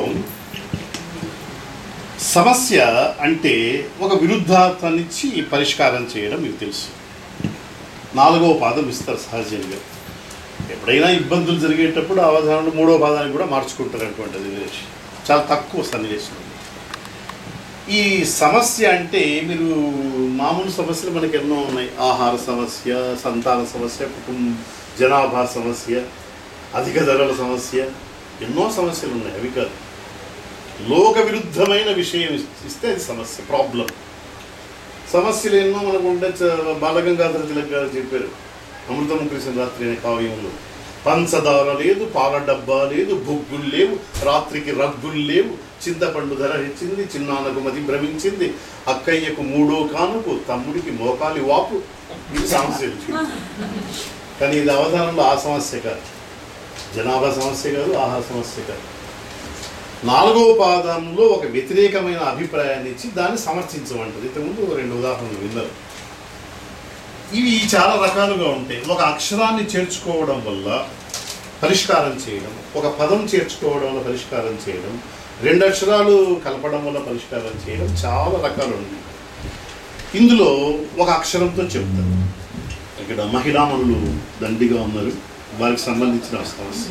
Speaker 1: సమస్య అంటే ఒక విరుద్ధార్థాన్నిచ్చి పరిష్కారం చేయడం మీకు తెలుసు నాలుగవ పాదం ఇస్తారు సహజంగా ఎప్పుడైనా ఇబ్బందులు జరిగేటప్పుడు అవధానంలో మూడవ పాదానికి కూడా మార్చుకుంటారు అటువంటిది వేరే విషయం. చాలా తక్కువ సన్నివేశం అది. ఈ సమస్య అంటే మీరు మామూలు సమస్యలు మనకి ఎన్నో ఉన్నాయి ఆహార సమస్య సంతాన సమస్య కుటుంబ జనాభా సమస్య అధిక ధరల సమస్య ఎన్నో సమస్యలు ఉన్నాయి అవి కాదు లోక విరుద్ధమైన విషయం ఇస్తే అది సమస్య ప్రాబ్లం సమస్యలు ఎన్నో మనకు ఉండే చ- బాలగంగాధర తిలక్ గారు చెప్పారు అమృతముఖ కృష్ణ రాత్రి అనే కావ్యంలో పంచదార లేదు పాల డబ్బా లేదు బొగ్గులు లేవు రాత్రికి రగ్గులు లేవు చింతపండు ధర హెచ్చింది చిన్నాన్నకు మతి భ్రమించింది అక్కయ్యకు మూడో కానుపు తమ్ముడికి మోకాలి వాపు ఇది సమస్యలు కానీ ఇది అవధానంలో ఆ సమస్య కాదు జనాభా సమస్య కాదు ఆహార సమస్య కాదు నాలుగవ పాదంలో ఒక వ్యతిరేకమైన అభిప్రాయాన్ని ఇచ్చి దాన్ని సమర్థించమంటది ఇంతకుముందు ఒక రెండు ఉదాహరణలు విన్నారు ఇవి చాలా రకాలుగా ఉంటాయి ఒక అక్షరాన్ని చేర్చుకోవడం వల్ల పరిష్కారం చేయడం ఒక పదం చేర్చుకోవడం వల్ల పరిష్కారం చేయడం రెండు అక్షరాలు కలపడం వల్ల పరిష్కారం చేయడం చాలా రకాలు ఉన్నాయి ఇందులో ఒక అక్షరంతో చెప్తారు ఇక్కడ మహిళామణులు దండిగా ఉన్నారు వారికి సంబంధించిన సమస్య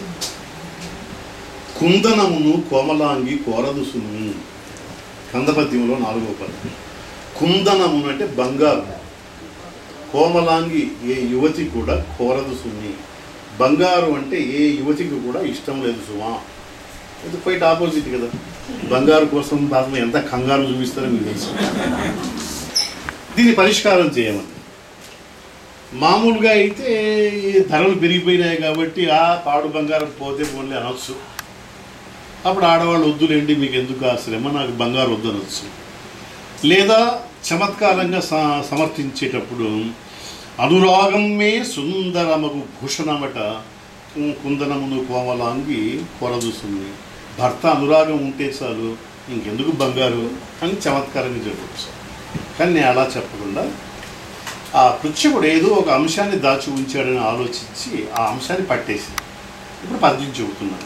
Speaker 1: కుందనమును కోమలాంగి కోరదుసును కందపద్యంలో నాలుగో పదం కుందనమును అంటే బంగారు కోమలాంగి ఏ యువతి కూడా కోరదు సుమి బంగారు అంటే ఏ యువతికి కూడా ఇష్టం లేదు సుమా ఇది క్వైట్ ఆపోజిట్ కదా బంగారు కోసం పాపం ఎంత కంగారు చూపిస్తారో మీకు తెలుసు దీన్ని పరిష్కారం చేయమని మామూలుగా అయితే ఈ ధరలు పెరిగిపోయినాయి కాబట్టి ఆ పాడు బంగారం పోతే పోన్లే అనొచ్చు అప్పుడు ఆడవాళ్ళు వద్దులేండి మీకు ఎందుకు ఆ శ్రమ నాకు బంగారు వద్దు అనొచ్చు లేదా చమత్కారంగా స- సమర్థించేటప్పుడు అనురాగమే సుందరమగు భూషణమట కు- కుందనమును కోమలాంగి కొరదుస్తుంది భర్త అనురాగం ఉంటే చాలు ఇంకెందుకు బంగారు అని చమత్కారంగా చెప్పవచ్చు కానీ నేను అలా చెప్పకుండా ఆ పృచ్ఛకుడు ఏదో ఒక అంశాన్ని దాచి ఉంచాడని ఆలోచించి ఆ అంశాన్ని పట్టేసి ఇప్పుడు పద్యం చెబుతున్నాను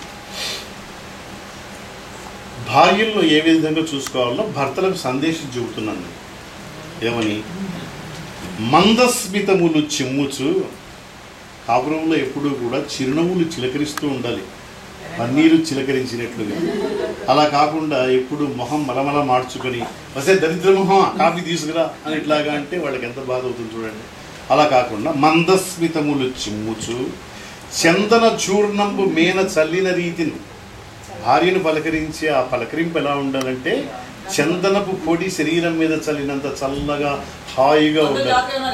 Speaker 1: భార్యలను ఏ విధంగా చూసుకోవాలో భర్తలకు సందేశం చెబుతున్నాను నేను. ఏమని మందస్మితములు చిమ్ముచు కాపురంలో ఎప్పుడూ కూడా చిరునవ్వులు చిలకరిస్తూ ఉండాలి పన్నీరు చిలకరించినట్లుగా అలా కాకుండా ఎప్పుడు మొహం మలమల మార్చుకొని వసే దరిద్ర మొహం కాఫీ తీసుకురా అని ఇట్లాగా అంటే వాళ్ళకి ఎంత బాధ అవుతుంది చూడండి అలా కాకుండా మందస్మితములు చిమ్ముచు చందన చూర్ణంబు మేన చల్లిన రీతిని భార్యను పలకరించే ఆ పలకరింపు ఎలా ఉండాలంటే చందనపు పొడి శరీరం మీద చల్లినంత చల్లగా హాయిగా ఉండాలి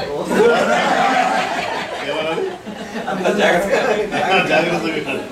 Speaker 1: ఏమనాలి? జాగ్రత్తగా వినాలి.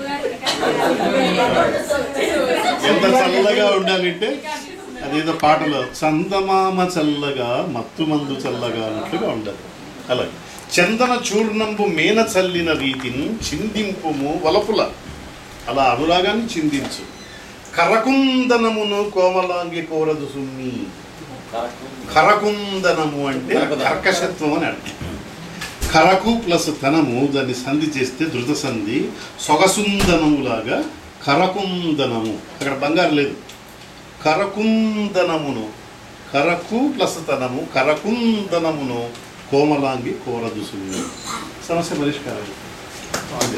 Speaker 1: ఎంత చల్లగా ఉండాలంటే అదేదో పాటలో చందమామ చల్లగా మత్తు మందు చల్లగా అన్నట్లుగా ఉండాలి అలాగే చందన చూర్ణంబు మేన చల్లిన రీతిని చిందింపుము వలపుల అలా అనురాగాన్ని చిందించు కరకుందనమును కోమలాంగి కోరదు సుమ్మి కరకుందనము అంటే కర్కశత్వం అని అర్థం కరకు ప్లస్ తనము దాన్ని సంధి చేస్తే ధృత సంధి సొగసుందనములాగా కరకుందనము అక్కడ బంగారు లేదు కరకుందనమును కరకు ప్లస్ తనము కరకుందనమును కోమలాంగి కోరదుసుని సమస్య పరిష్కారం అదే.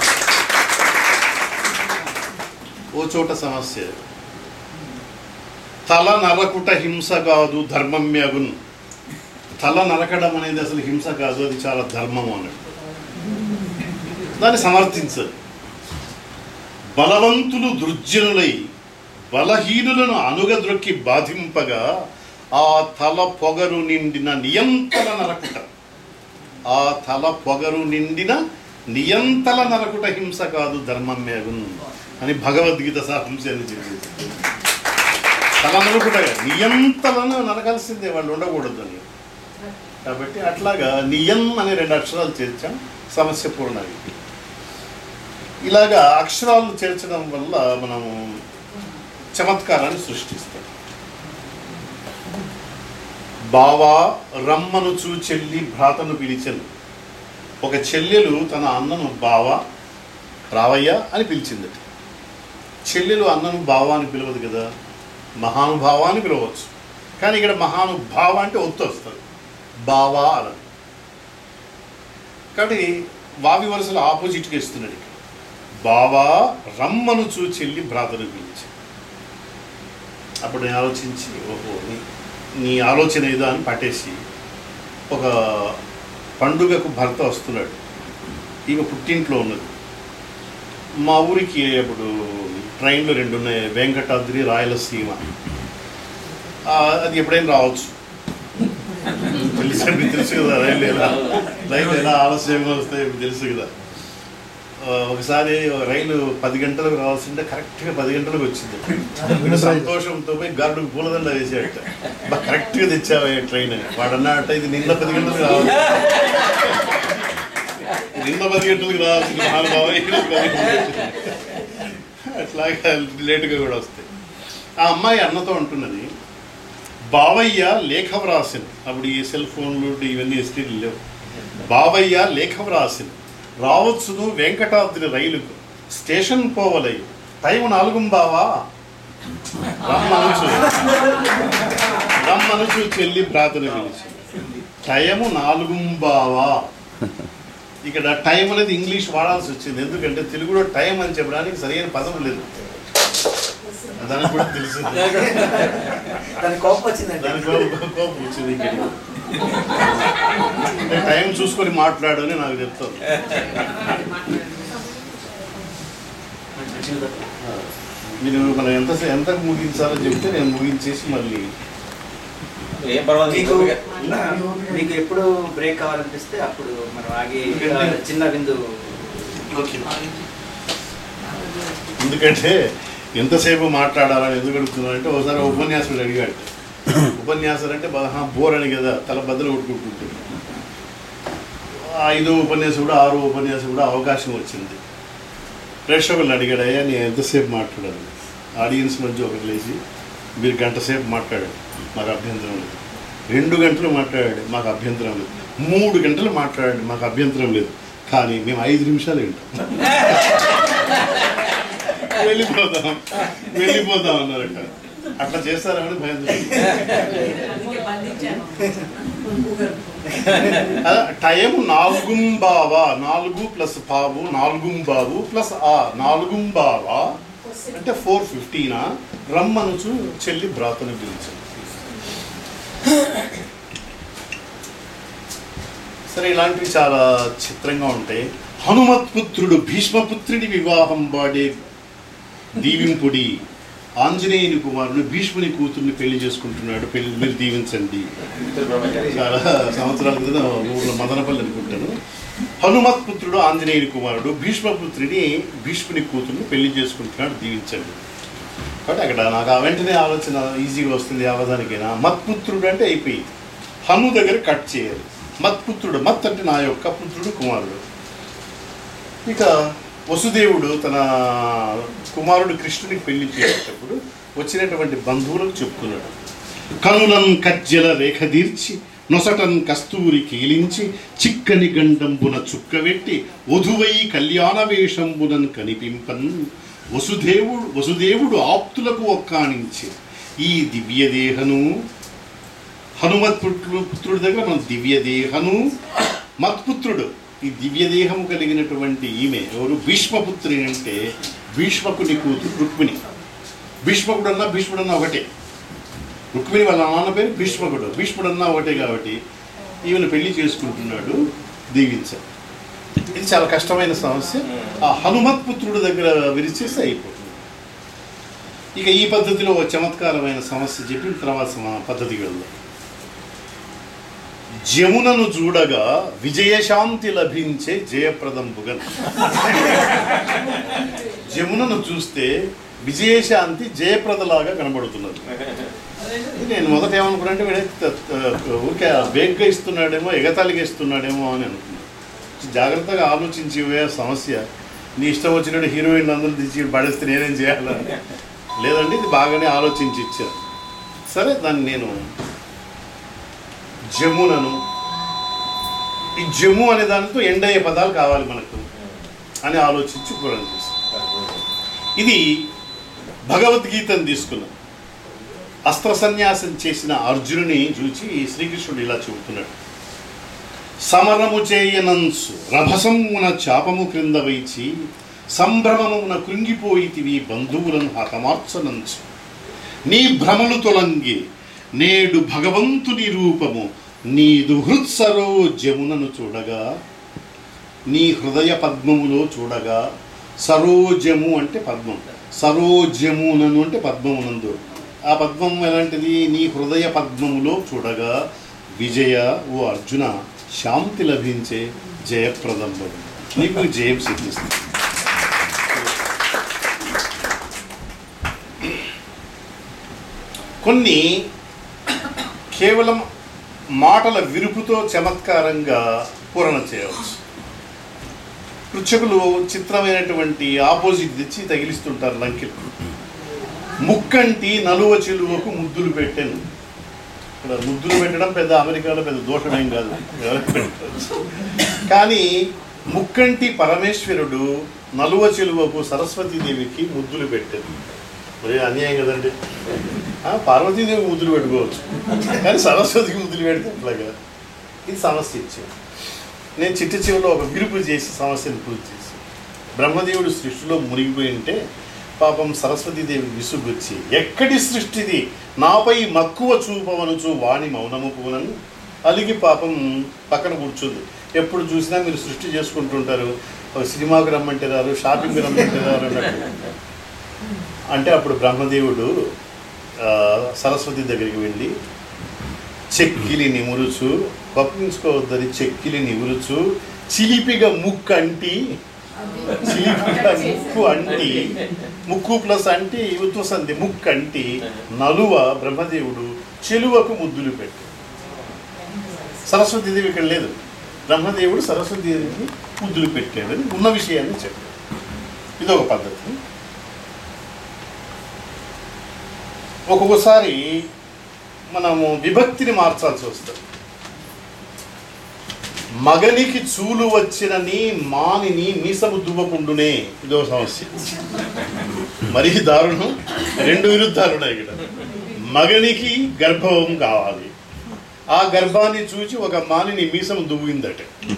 Speaker 1: ఓ చోట సమస్య తల నరకుట హింస కాదు ధర్మమ్యగున్ తల నరకడం అనేది అసలు హింస కాదు అది చాలా ధర్మం అన్నాడు దాన్ని సమర్థించదు బలవంతులు దుర్జనులై బలహీనులను అనుగద్రొక్కి బాధింపగా ఆ తల పొగరు నిండిన నియంతల నరకుట ఆ తల పొగరు నిండిన నియంతల నరకుట హింస కాదు ధర్మమేగున్ అని భగవద్గీత సాహింసి అని చెప్పింది తల నరకుట నియంతలను నరకాల్సిందే వాళ్ళు ఉండకూడదు అని కాబట్టి అట్లాగా నియం అనే రెండు అక్షరాలు చేర్చాం సమస్య పూర్ణమైంది ఇలాగా అక్షరాలు చేర్చడం వల్ల మనం చమత్కారాన్ని సృష్టిస్తాం బావా రమ్మనుచు చెల్లి భ్రాతను పిలిచెను ఒక చెల్లెలు తన అన్నను బావా రావయ్య అని పిలిచిందట చెల్లెలు అన్నను బావా అని పిలవదు కదా మహానుభావ అని పిలవచ్చు కానీ ఇక్కడ మహానుభావ అంటే ఒత్తు వస్తుంది బావా అని కాబట్టి వావి వరుసలు ఆపోజిట్గా ఇస్తున్నాడు ఇక్కడ బావా రమ్మను చెల్లి భ్రాతను పిలిచి అప్పుడు నేను ఆలోచించి ఓహో నీ నీ ఆలోచన ఏదో అని పట్టేసి ఒక పండుగకు భర్త వస్తున్నాడు ఈమె పుట్టింట్లో ఉన్నది మా ఊరికి అప్పుడు ట్రైన్లు రెండు ఉన్నాయి వెంకటాద్రి రాయలసీమ ఆ, అది ఎప్పుడైనా రావచ్చు తెలుసు మీకు తెలుసు కదా రైలు ఎలా రైలు ఎలా ఆలస్యంగా వస్తాయో మీకు తెలుసు కదా ఆ, ఒకసారి రైలు పది గంటలకు రావాల్సింటే కరెక్ట్గా పది గంటలకు వచ్చింది వీడు సంతోషంతో పోయి గారుడికి పూలదండ వేసాడట బా కరెక్ట్గా తెచ్చావా ట్రైన్ అని వాడు అన్నట్ట ఇది నిన్న పది గంటలకు రావాలి నిన్న పది గంటలకు రావాల్సింది మహానుభావ ఈరోజు పది గంటలకు వచ్చింది. అట్లాగా లేటుగా కూడా వస్తాయి ఆ అమ్మాయి అన్నతో అంటున్నది బావయ్య లేఖ వ్రాసింది అప్పుడు ఈ సెల్ ఫోన్లు ఇవన్నీ ఎస్టీలు లేవు బావయ్య లేఖ వ్రాసింది రావచ్చును వెంకటాద్రి రైలుకు స్టేషన్ పోవలై టైం నాలుగు బావా రమ్మనుచు రమ్మనుచు చెల్లి ప్రార్థన పిలిచి టైము నాలుగు బావా ఇక్కడ టైం అనేది ఇంగ్లీష్ వాడాల్సి వచ్చింది ఎందుకంటే తెలుగులో టైం అని చెప్పడానికి సరైన పదం లేదు దానికి కూడా తెలిసింది
Speaker 3: దాని కోపం వచ్చిందండి
Speaker 1: దాని కోపం కోపం వచ్చింది ఇక్కడ అంటే టైం చూసుకొని మాట్లాడు అని నాకు చెప్తాను మీరు మనం ఎంత ఎంత ముగించాలో చెప్తే నేను ముగించేసి మళ్ళీ
Speaker 2: ఏం పర్వాలేదు
Speaker 3: మీకు
Speaker 2: మీకు
Speaker 3: మీకు ఎప్పుడు బ్రేక్ కావాలనిపిస్తే అప్పుడు మనం ఆగి
Speaker 1: ఎందుకంటే-
Speaker 3: చిన్న విందు
Speaker 1: ఎందుకంటే ఎంతసేపు మాట్లాడాలని ఎందుకు అడుగుతున్నానంటే ఒకసారి ఉపన్యాసుడు అడిగాడు ఉపన్యాసాలు అంటే బాగా బోర్ అని కదా తల బద్దలు కొట్టుకుంటుంటుంది ఐదో ఉపన్యాసం కూడా ఆరో ఉపన్యాసం కూడా అవకాశం వచ్చింది ప్రేక్షకులను అడిగాడు అయ్యా నేను ఎంతసేపు మాట్లాడాలి ఆడియన్స్ మధ్య ఒకటి లేచి మీరు గంట సేపు మాట్లాడాడు మాకు అభ్యంతరం లేదు రెండు గంటలు మాట్లాడాడు మాకు అభ్యంతరం లేదు మూడు గంటలు మాట్లాడాడు మాకు అభ్యంతరం లేదు కానీ మేము ఐదు నిమిషాలు వింటాం వెళ్ళిపోతాం వెళ్ళిపోతాం అన్నారట అట్లా చేస్తారని భయం టైం నాలుగుంబావా నాలుగు ప్లస్ పావు నాలుగుంబావు ప్లస్ ఆ నాలుగుంబావా అంటే ఫోర్ ఫిఫ్టీనా రమ్మనుచు చెల్లి భ్రాతను పిలిచింది సరే ఇలాంటివి చాలా చిత్రంగా ఉంటాయి హనుమత్పుత్రుడు భీష్మపుత్రుడి వివాహం వాడే దీవింపుడి ఆంజనేయుని కుమారుడు భీష్ముని కూతుర్ని పెళ్లి చేసుకుంటున్నాడు పెళ్లి మీరు దీవించండి చాలా సంవత్సరాల క్రితం ఊళ్ళో మదనపల్లి అనుకుంటాను హనుమత్పుత్రుడు ఆంజనేయుని కుమారుడు భీష్మపుత్రుని భీష్ముని కూతుర్ని పెళ్లి చేసుకుంటున్నాడు దీవించండి కాబట్టి అక్కడ నాకు ఆ వెంటనే ఆలోచన ఈజీగా వస్తుంది అవధానికైనా మత్పుత్రుడు అంటే అయిపోయింది హను దగ్గర కట్ చేయాలి మత్పుత్రుడు మత్ అంటే నా యొక్క పుత్రుడు కుమారుడు ఇక వసుదేవుడు తన కుమారుడు కృష్ణునికి పెళ్లి చేసేటప్పుడు వచ్చినటువంటి బంధువులకు చెప్తున్నాడు కనులను కజ్జల రేఖ తీర్చి నొసటన్ కస్తూరి కీలించి చిక్కని గండంబున చుక్కవెట్టి వధువై కళ్యాణ వేషంబునన్ కనిపింపన్ వసుదేవుడు వసుదేవుడు ఆప్తులకు ఒక్కాణించి ఈ దివ్యదేహను హనుమత్ పుత్రుడు పుత్రుడి దగ్గర మన దివ్యదేహను మత్పుత్రుడు ఈ దివ్యదేహము కలిగినటువంటి ఈమె ఎవరు భీష్మపుత్రి అంటే భీష్మకుని కూతురు రుక్మిణి భీష్మకుడు అన్నా భీష్ముడు అన్నా ఒకటే రుక్మిణి వాళ్ళ నాన్న పేరు భీష్మకుడు భీష్ముడు అన్నా ఒకటే కాబట్టి ఈమెను పెళ్లి చేసుకుంటున్నాడు దీవించాడు ఇది చాలా కష్టమైన సమస్య ఆ హనుమత్ పుత్రుడి దగ్గర విరిచేస్తే అయిపోతుంది ఇక ఈ పద్ధతిలో ఒక చమత్కారమైన సమస్య చెప్పి తర్వాత సమ- పద్ధతికి వెళ్దాం జమునను చూడగా విజయశాంతి లభించే జయప్రదంబుగా జమునను చూస్తే విజయశాంతి జయప్రదలాగా కనబడుతున్నది ఇది నేను మొదట ఏమనుకున్నానంటే వీడే త- త- ఊరికే వేగ్గా ఇస్తున్నాడేమో ఎగతాళిగా ఇస్తున్నాడేమో అని అనుకున్నాను జాగ్రత్తగా ఆలోచించి ఇవే సమస్య నీ ఇష్టం వచ్చినట్టు హీరోయిన్ అందరూ తెచ్చి పడేస్తే నేనేం చేయాలని లేదండి ఇది బాగానే ఆలోచించి ఇచ్చారు సరే దాన్ని నేను జమునను ఈ జమ్ము అనే దానితో ఎండ్ అయ్యే పదాలు కావాలి మనకు అని ఆలోచించి పూర్వం చేశాను ఇది భగవద్గీతను తీసుకున్నాం అస్త్ర సన్యాసం చేసిన అర్జునుని చూచి శ్రీకృష్ణుడు ఇలా చెబుతున్నాడు సమరము చేయనంచు రభసమున చాపము క్రింద వైచి సంభ్రమమున కృంగిపోయితివి బంధువులను హతమార్చనంచు నీ భ్రమలు తొలంగి నేడు భగవంతుని రూపము నీదు హృత్సరోజమునను చూడగా నీ హృదయ పద్మములో చూడగా సరోజము అంటే పద్మం సరోజమునను అంటే పద్మమునందు ఆ పద్మం ఎలాంటిది నీ హృదయ పద్మములో చూడగా విజయ ఓ అర్జున శాంతి లభించే జయప్రదంబం నీకు జయం సిద్ధిస్తుంది కొన్ని కేవలం మాటల విరుపుతో చమత్కారంగా పూరణ చేయవచ్చు పృచ్ఛకులు చిత్రమైనటువంటి ఆపోజిట్ తెచ్చి తగిలిస్తుంటారు లంకెలు ముక్కంటి నలువ చెలువకు ముద్దులు పెట్టాను ఇక్కడ ముద్దులు పెట్టడం పెద్ద అమెరికాలో పెద్ద దోషమేం కాదు ఎవరికి పెట్టవచ్చు. కానీ ముక్కంటి పరమేశ్వరుడు నలువ చెలువకు సరస్వతీదేవికి ముద్దులు పెట్టారు మరి అన్యాయం కదండి ఆ, పార్వతీదేవి ముద్దులు పెట్టుకోవచ్చు కానీ సరస్వతికి ముద్దులు పెడితే ఎట్లాగా ఇది సమస్య ఇచ్చాను నేను చిట్ట చివరిలో ఒక విరుపు చేసి సమస్యను పూర్తి చేసి బ్రహ్మదేవుడు సృష్టిలో మునిగిపోయి ఉంటే పాపం సరస్వతీదేవి విసుగొచ్చి ఎక్కడి సృష్టిది నాపై మక్కువ చూపవనుచు వాణి మౌనము పూనను అలిగి పాపం పక్కన కూర్చుంది ఎప్పుడు చూసినా మీరు సృష్టి చేసుకుంటుంటారు ఒక సినిమాకు రమ్మంటే రారు షాపింగ్ రమ్మంటే రారు అన్నట్టు అంటే అప్పుడు బ్రహ్మదేవుడు ఆ, సరస్వతి దగ్గరికి వెళ్ళి చెక్కిలి నిమురుచు కప్పించుకోవద్దని చెక్కిలి నిమురుచు చిలిపిగా ముక్కు అంటి చిలిపిగా ముక్కు అంటి ముక్కు ప్లస్ అంటి ఉత్వసంది ముక్కు అంటి నలువ బ్రహ్మదేవుడు చెలువకు ముద్దులు పెట్టు సరస్వతీదేవి ఇక్కడ లేదు బ్రహ్మదేవుడు సరస్వతీదేవికి ముద్దులు పెట్టాడని ఉన్న విషయాన్ని చెప్పాడు ఇది ఒక పద్ధతి ఒక్కొక్కసారి మనము విభక్తిని మార్చాల్సి వస్తుంది మగనికి చూలు వచ్చినని మానిని మీసము దువ్వకుండునే ఇదో సమస్య మరీ దారుణం రెండు విరుద్ధాలు ఉన్నాయి ఇక్కడ మగనికి గర్భవం కావాలి ఆ గర్భాన్ని చూచి ఒక మానిని మీసము దువ్విందట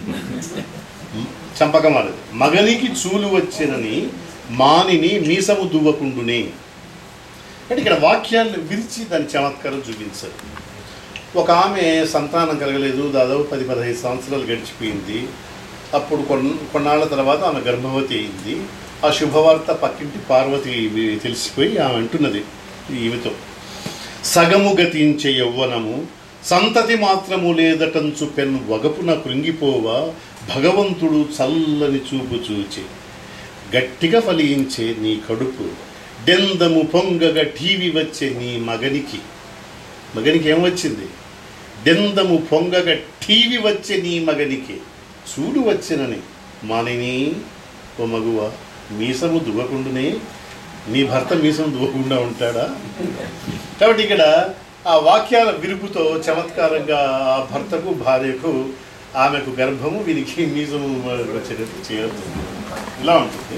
Speaker 1: చంపకమాలది మగనికి చూలు వచ్చినని మానిని మీసము దువ్వకుండునే అంటే ఇక్కడ వాక్యాలను విరిచి దాని చమత్కారం చూపించారు ఒక ఆమె సంతానం కలగలేదు దాదాపు పది పదహైదు సంవత్సరాలు గడిచిపోయింది అప్పుడు కొన్ కొన్నాళ్ళ తర్వాత ఆమె గర్భవతి అయింది ఆ శుభవార్త పక్కింటి పార్వతి తెలిసిపోయి ఆమె అంటున్నది ఈమెతో సగము గతించే యవ్వనము సంతతి మాత్రము లేదటంచు పెన్ వగపున కృంగిపోవా భగవంతుడు చల్లని చూపు చూచి గట్టిగా ఫలించే నీ కడుపు డెందము పొంగగా టీవీ వచ్చే నీ మగనికి మగనికి ఏం వచ్చింది డెందము పొంగగా టీవీ వచ్చే నీ మగనికి చూడు వచ్చినని మానిని ఓ మగువ మీసము దువ్వకుండానే నీ భర్త మీసం దువ్వకుండా ఉంటాడా కాబట్టి ఇక్కడ ఆ వాక్యాల విరుపుతో చమత్కారంగా ఆ భర్తకు భార్యకు ఆమెకు గర్భము వీరికి మీసము వచ్చేటట్టు చేయొద్దు ఇలా ఉంటుంది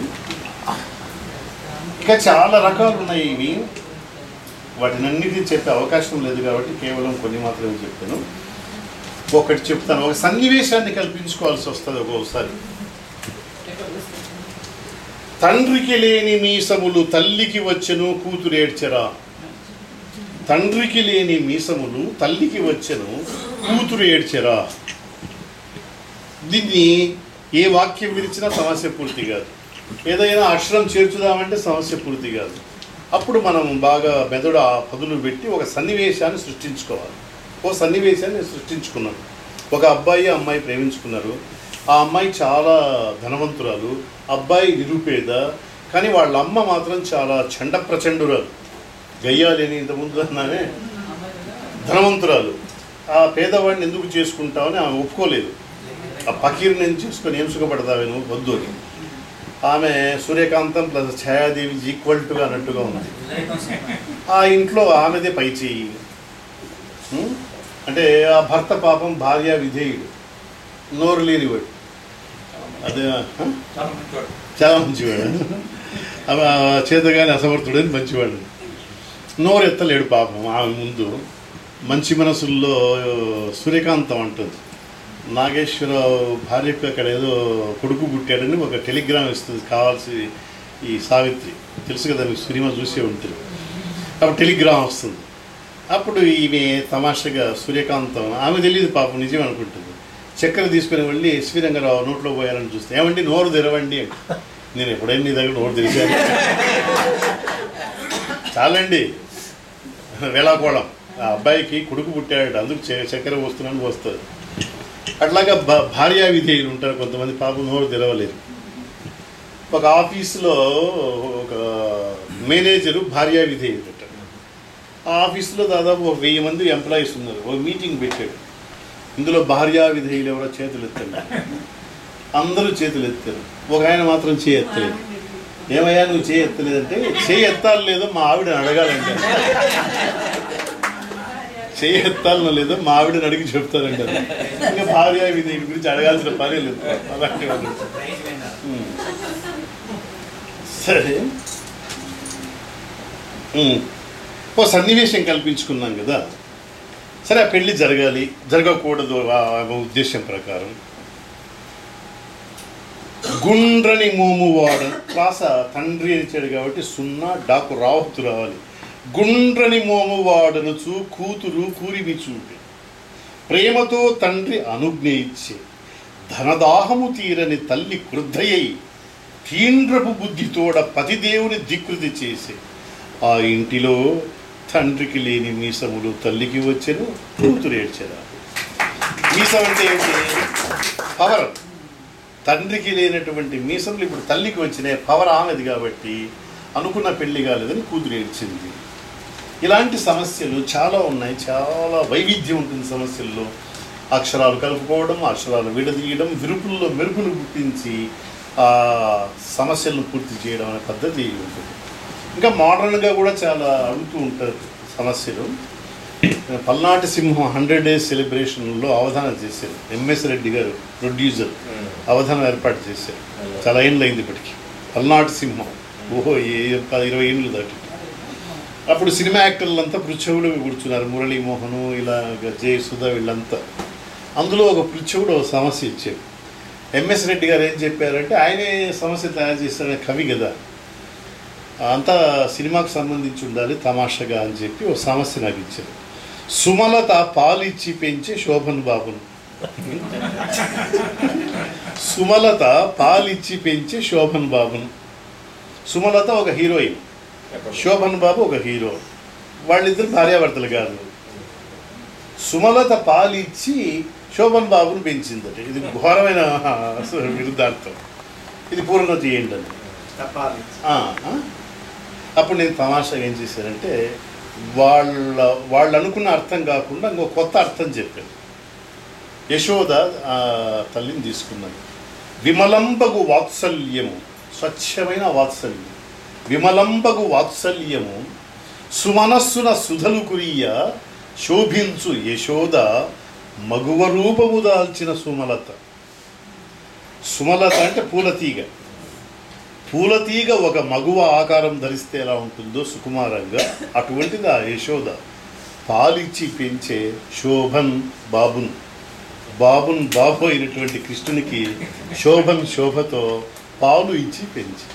Speaker 1: ఇంకా చాలా రకాలు ఉన్నాయి ఇవి వాటినన్నిటిని చెప్పే అవకాశం లేదు కాబట్టి కేవలం కొన్ని మాత్రమే చెప్తాను ఒకటి చెప్తాను ఒక సన్నివేశాన్ని కల్పించుకోవాల్సి వస్తుంది ఒక్కొక్కసారి తండ్రికి లేని మీసములు తల్లికి వచ్చెను కూతురు ఏడ్చెరా తండ్రికి లేని మీసములు తల్లికి వచ్చెను కూతురు ఏడ్చెరా దీన్ని ఏ వాక్యం విరిచినా సమస్య పూర్తి కాదు ఏదైనా అక్షరం చేర్చుదామంటే సమస్య పూర్తి కాదు అప్పుడు మనం బాగా మెదడు ఆ పదులు పెట్టి ఒక సన్నివేశాన్ని సృష్టించుకోవాలి ఓ సన్నివేశాన్ని సృష్టించుకున్నాను ఒక అబ్బాయి అమ్మాయి ప్రేమించుకున్నారు ఆ అమ్మాయి చాలా ధనవంతురాలు అబ్బాయి నిరుపేద కానీ వాళ్ళ అమ్మ మాత్రం చాలా చండ ప్రచండురాలు గయ్యాలేని ఇంతకుముందు అన్నానే ధనవంతురాలు ఆ పేదవాడిని ఎందుకు చేసుకుంటావని ఆమె ఒప్పుకోలేదు ఆ పకీర్ని ఎందుకు చేసుకొని ఏం సుఖపడతావే నువ్వు వద్దు అని ఆమె సూర్యకాంతం ప్లస్ ఛాయాదేవి ఈక్వల్ టుగా అన్నట్టుగా ఉంది ఆ ఇంట్లో ఆమెదే పై చేయి ఉం? అంటే ఆ భర్త పాపం భార్య విధేయుడు నోరు లేనివాడు అదే ఆ? చాలా మంచివాడు ఆమె చేతగాని అసమర్థుడని మంచివాడు నోరు ఎత్తలేడు పాపం ఆమె ముందు మంచి మనసుల్లో సూర్యకాంతం అంటుంది నాగేశ్వరరావు భార్యకు అక్కడ ఏదో కొడుకు పుట్టాడని ఒక టెలిగ్రామ్ ఇస్తుంది కావాల్సి ఈ సావిత్రి తెలుసు కదా మీకు సినిమా చూసే ఉంటుంది అప్పుడు టెలిగ్రామ్ వస్తుంది అప్పుడు ఈమె తమాషగా సూర్యకాంతం ఆమె తెలియదు పాపం నిజం అనుకుంటుంది చక్కెర తీసుకుని వెళ్ళి ఎస్వి రంగారావు నోట్లో పోయాలని చూస్తే ఏమండి నోరు తెరవండి అంటే నేను ఎప్పుడైనా నీ దగ్గర నోరు తెరిచాను చాలండి వేళాకోళం ఆ అబ్బాయికి కొడుకు పుట్టాడు అందుకు చే- చక్కెర పోస్తున్నాను వస్తుంది అట్లాగా భ భార్యా విధేయులు ఉంటారు కొంతమంది పాపం నోరు తెరవలేరు ఒక ఆఫీసులో ఒక మేనేజరు భార్యా విధేయుడు ఉంటాడు ఆ ఆఫీస్లో దాదాపు ఒక వెయ్యి మంది ఎంప్లాయీస్ ఉన్నారు ఒక మీటింగ్ పెట్టాడు ఇందులో భార్యా విధేయులు ఎవరో చేతులు ఎత్తండి అందరూ చేతులు ఎత్తారు ఒక ఆయన మాత్రం చేయి ఎత్తలేదు ఏమయ్యా నువ్వు చేయి ఎత్తలేదంటే చేయి ఎత్తాలి లేదో మా ఆవిడని అడగాలంటే చేయి ఎత్తాలనో లేదో మా ఆవిడని అడిగి చెప్తారంటారు ఇంకా భార్య విధేయుల గురించి అడగాల్సిన పని లేదు అలాంటి వాళ్ళు ఉమ్. సరే ఉమ్. ఓ సన్నివేశం కల్పించుకున్నాం కదా సరే ఆ పెళ్లి జరగాలి జరగకూడదు ఆ ఉద్దేశం ప్రకారం గుండ్రని మోమువాడు ప్రాస తండ్రి ఇచ్చాడు కాబట్టి సున్నా డాకు రావత్తు రావాలి గుండ్రని మోమువాడను చూ కూతురు కూరిమి చూపి ప్రేమతో తండ్రి అనుజ్ఞ ఇచ్చి ధనదాహము తీరని తల్లి క్రుద్ధయ్యి తీండ్రపు బుద్ధితోడ పతిదేవుని దికృతి చేసి ఆ ఇంటిలో తండ్రికి లేని మీసములు తల్లికి వచ్చెను కూతురు ఏడ్చెరా మీసం అంటే ఏంటి పవర్ తండ్రికి లేనటువంటి మీసములు ఇప్పుడు తల్లికి వచ్చినాయి పవర్ ఆమెది కాబట్టి అనుకున్న పెళ్లి కాలేదని కూతురు ఏడ్చింది ఇలాంటి సమస్యలు చాలా ఉన్నాయి చాలా వైవిధ్యం ఉంటుంది సమస్యల్లో అక్షరాలు కలుపుకోవడం అక్షరాలు విడదీయడం విరుపుల్లో మెరుపులు పుట్టించి ఆ సమస్యలను పూర్తి చేయడం అనే పద్ధతి ఉంటుంది ఇంకా మోడర్న్గా కూడా చాలా అడుగుతూ ఉంటారు సమస్యలు పల్నాటి సింహం హండ్రెడ్ డేస్ సెలబ్రేషన్లో అవధానం చేశారు ఎంఎస్ రెడ్డి గారు ప్రొడ్యూసర్ అవధానం ఏర్పాటు చేశారు చాలా ఏళ్ళు అయింది ఇప్పటికి పల్నాటి సింహం ఓహో ఏ పది ఇరవై ఏళ్ళు దాటి అప్పుడు సినిమా యాక్టర్లంతా పృచ్ఛవులు కూర్చున్నారు మురళీమోహను ఇలా జయ సుధా వీళ్ళంతా అందులో ఒక పృచ్ఛవుడు ఒక సమస్య ఇచ్చాడు ఎంఎస్ రెడ్డి గారు ఏం చెప్పారంటే ఆయనే సమస్య తయారు చేసిన కవి కదా అంతా సినిమాకు సంబంధించి ఉండాలి తమాషగా అని చెప్పి ఒక సమస్య నాకు ఇచ్చారు సుమలత పాలిచ్చి పెంచే శోభన్ బాబును సుమలత పాలిచ్చి పెంచే శోభన్ బాబును సుమలత ఒక హీరోయిన్ శోభన్ బాబు ఒక హీరో వాళ్ళిద్దరు భార్యాభర్తలు కాదు సుమలత పాలిచ్చి శోభన్ బాబును పెంచిందట ఇది ఘోరమైన విరుద్ధార్థం ఇది పూర్ణత ఏంటని
Speaker 3: తప్పాలి
Speaker 1: ఆ, ఆ. అప్పుడు నేను తమాషాగా ఏం చేశానంటే వాళ్ళ వాళ్ళు అనుకున్న అర్థం కాకుండా ఇంకో కొత్త అర్థం చెప్పాను యశోద ఆ తల్లిని తీసుకున్నాను విమలంబగు వాత్సల్యము స్వచ్ఛమైన వాత్సల్యం విమలంబగు వాత్సల్యము సుమనస్సున సుధలు కురియ శోభించు యశోద మగువ రూపము దాల్చిన సుమలత సుమలత అంటే పూలతీగ పూలతీగ ఒక మగువ ఆకారం ధరిస్తే ఎలా ఉంటుందో సుకుమారంగా అటువంటిది ఆ యశోద పాలిచ్చి పెంచే శోభన్ బాబున్ బాబున్ బాబు అయినటువంటి కృష్ణునికి శోభన్ శోభతో పాలు ఇచ్చి పెంచి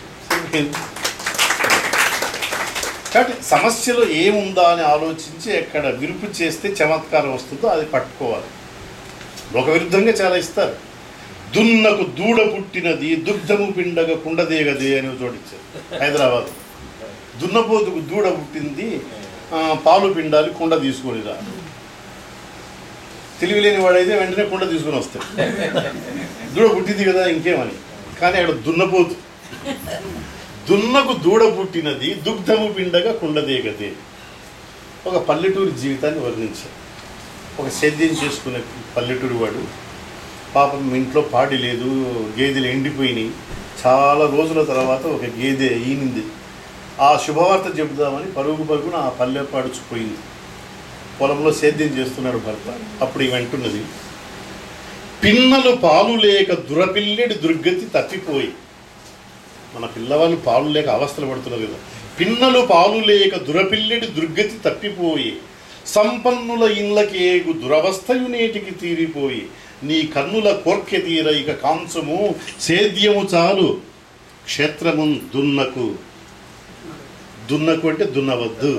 Speaker 1: కాబట్టి సమస్యలో ఏముందా అని ఆలోచించి ఎక్కడ విరుపు చేస్తే చమత్కారం వస్తుందో అది పట్టుకోవాలి ఒక విరుద్ధంగా చాలా ఇస్తారు దున్నకు దూడ పుట్టినది దుగ్ధము పిండగ కుండదేగదే అని ఒక చోటు ఇచ్చారు హైదరాబాద్ దున్నపోతుకు దూడ పుట్టింది ఆ, పాలు పిండాలి కుండ తీసుకొని రా తెలివి లేని వాడైతే వెంటనే కుండ తీసుకొని వస్తాడు దూడ పుట్టింది కదా ఇంకేమని కానీ అక్కడ దున్నపోతు దున్నకు దూడ పుట్టినది దుగ్ధము పిండగా కుండదేగదే ఒక పల్లెటూరి జీవితాన్ని వర్ణించారు ఒక సేద్యం చేసుకునే పల్లెటూరి వాడు పాపం ఇంట్లో పాడి లేదు గేదెలు ఎండిపోయినాయి చాలా రోజుల తర్వాత ఒక గేదె ఈనింది ఆ శుభవార్త చెబుదామని పరుగు పరుగున ఆ పల్లె పడుచుపోయింది పొలంలో సేద్యం చేస్తున్నాడు భర్త అప్పుడు ఈ వెంటున్నది పిన్నలు పాలు లేక దురపిల్లెడి దుర్గతి తప్పిపోయి మన పిల్లవాళ్ళు పాలు లేక అవస్థలు పడుతున్నారు కదా పిన్నలు పాలు లేక దురపిల్లెడి దుర్గతి తప్పిపోయి సంపన్నుల ఇళ్ళకేగు దురవస్థయు నేటికి తీరిపోయి నీ కన్నుల కోర్కె తీర ఇక కాంసము సేద్యము చాలు క్షేత్రము దున్నకు దున్నకు అంటే దున్నవద్దు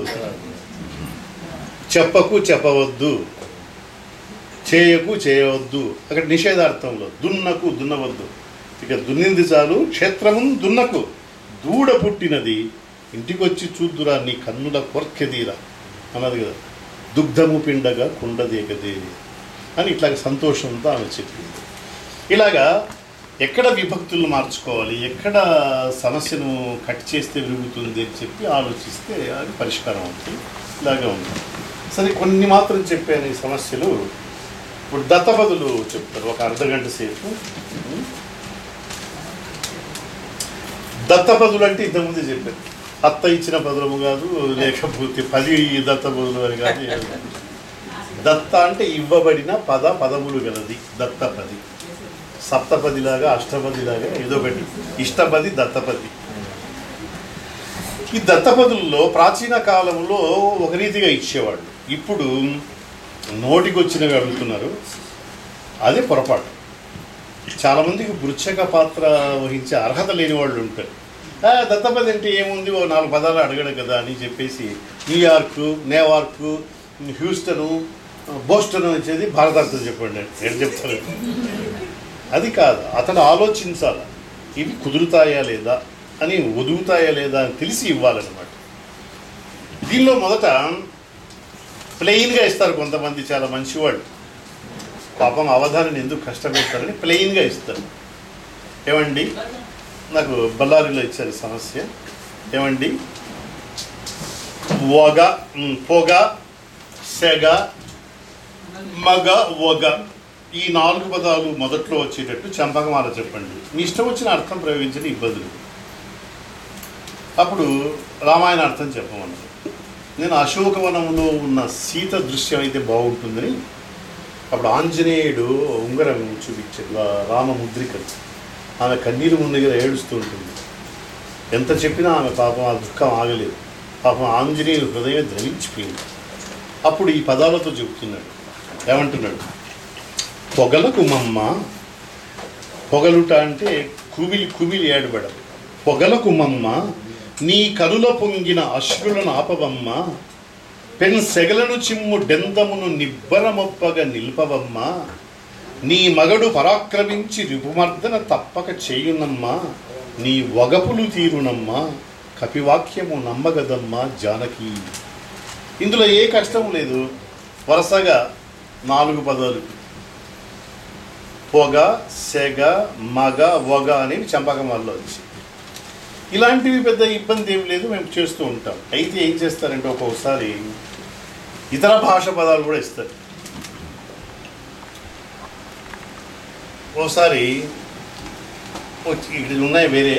Speaker 1: చెప్పకు చెప్పవద్దు చేయకు చేయవద్దు అక్కడ నిషేధార్థంలో దున్నకు దున్నవద్దు ఇక దున్నింది చాలు క్షేత్రము దున్నకు దూడ పుట్టినది ఇంటికొచ్చి చూద్దురా నీ కన్నుల కొర్కెదీరా అన్నది కదా దుగ్ధము పిండగా కుండదేగదేవి అని ఇట్లాగ సంతోషంతో ఆమె చెప్పింది ఇలాగా ఎక్కడ విభక్తులు మార్చుకోవాలి ఎక్కడ సమస్యను కట్ చేస్తే విరుగుతుంది అని చెప్పి ఆలోచిస్తే అది పరిష్కారం అవుతుంది లాగా ఉంది సరే కొన్ని మాత్రం చెప్పాను ఈ సమస్యలు ఇప్పుడు దత్తపదులు చెప్తారు ఒక అర్ధ గంట సేపు దత్తపదులు అంటే ఇంతకుముందే చెప్పారు అత్త ఇచ్చిన పదులము కాదు లేకపోతే పది దత్తపదులు అని కాదు ఏమి కాదు. దత్త అంటే ఇవ్వబడిన పద పదములు గలది దత్తపది సప్తపదిలాగా అష్టపదిలాగా ఏదో ఒకటి ఇష్టపది దత్తపది ఈ దత్తపదుల్లో ప్రాచీన కాలంలో ఒక రీతిగా ఇచ్చేవాళ్ళు ఇప్పుడు నోటికి వచ్చినవి అడుగుతున్నారు అదే పొరపాటు చాలామందికి బృచ్చక పాత్ర వహించే అర్హత లేని వాళ్ళు ఉంటారు "ఆ, దత్తపది అంటే ఏముంది ఓ నాలుగు పదాలు అడగడు కదా అని చెప్పేసి న్యూయార్క్ నేవార్క్ హ్యూస్టను బోస్టన్ వచ్చేది భారతార్థం చెప్పండి నేను చెప్తాను అది కాదు అతను ఆలోచించాలి ఇవి కుదురుతాయా లేదా అని ఒదుగుతాయా లేదా అని తెలిసి ఇవ్వాలన్నమాట దీనిలో మొదట ప్లెయిన్గా ఇస్తారు కొంతమంది చాలా మంచివాళ్ళు పాపం అవధానం ఎందుకు కష్టపెడతారని ప్లెయిన్గా ఇస్తారు ఏమండి నాకు బళ్ళారిలో ఇచ్చారు ఈ సమస్య ఏమండి వగ ఉమ్, పొగ సెగ మగ వగ ఈ నాలుగు పదాలు మొదట్లో వచ్చేటట్టు చంపకమాల చెప్పండి మీ ఇష్టం వచ్చిన అర్థం ప్రయోగించని ఇబ్బందులు అప్పుడు రామాయణ అర్థం చెప్పమన్నారు నేను అశోకవనంలో ఉన్న సీత దృశ్యం అయితే బాగుంటుందని అప్పుడు ఆంజనేయుడు ఉంగరం చూపించాడు రా- రామముద్రికలు ఆమె కన్నీరు ముందు దగ్గర ఏడుస్తూ ఉంటుంది ఎంత చెప్పినా ఆమె పాపం ఆ దుఃఖం ఆగలేదు పాపం ఆంజనేయుడు హృదయం ద్రవించిపోయింది అప్పుడు ఈ పదాలతో చెబుతున్నాడు ఏమంటున్నాడు పొగలకు మమ్మ పొగలుట అంటే కుమిలి కుమిలి ఏడబడం పొగలకు మమ్మ నీ కనుల పొంగిన అశ్రులను ఆపవమ్మ పెన్ సెగలను చిమ్ము డెందమును నిబ్బరమొప్పగా నిల్పవమ్మ నీ మగడు పరాక్రమించి రిపుమర్దన తప్పక చేయునమ్మా నీ వగపులు తీరునమ్మా కపివాక్యము నమ్మగదమ్మా జానకి ఇందులో ఏ కష్టం లేదు వరుసగా నాలుగు పదాలు పొగ సెగ మగ వగ అనేవి చంపకమాల్లో వచ్చి ఇలాంటివి పెద్ద ఇబ్బంది ఏం లేదు మేము చేస్తూ ఉంటాం అయితే ఏం చేస్తారంటే ఒక్కొక్కసారి ఇతర భాష పదాలు కూడా ఇస్తారు ఓసారి వచ్చి ఇక్కడ ఉన్నాయి వేరే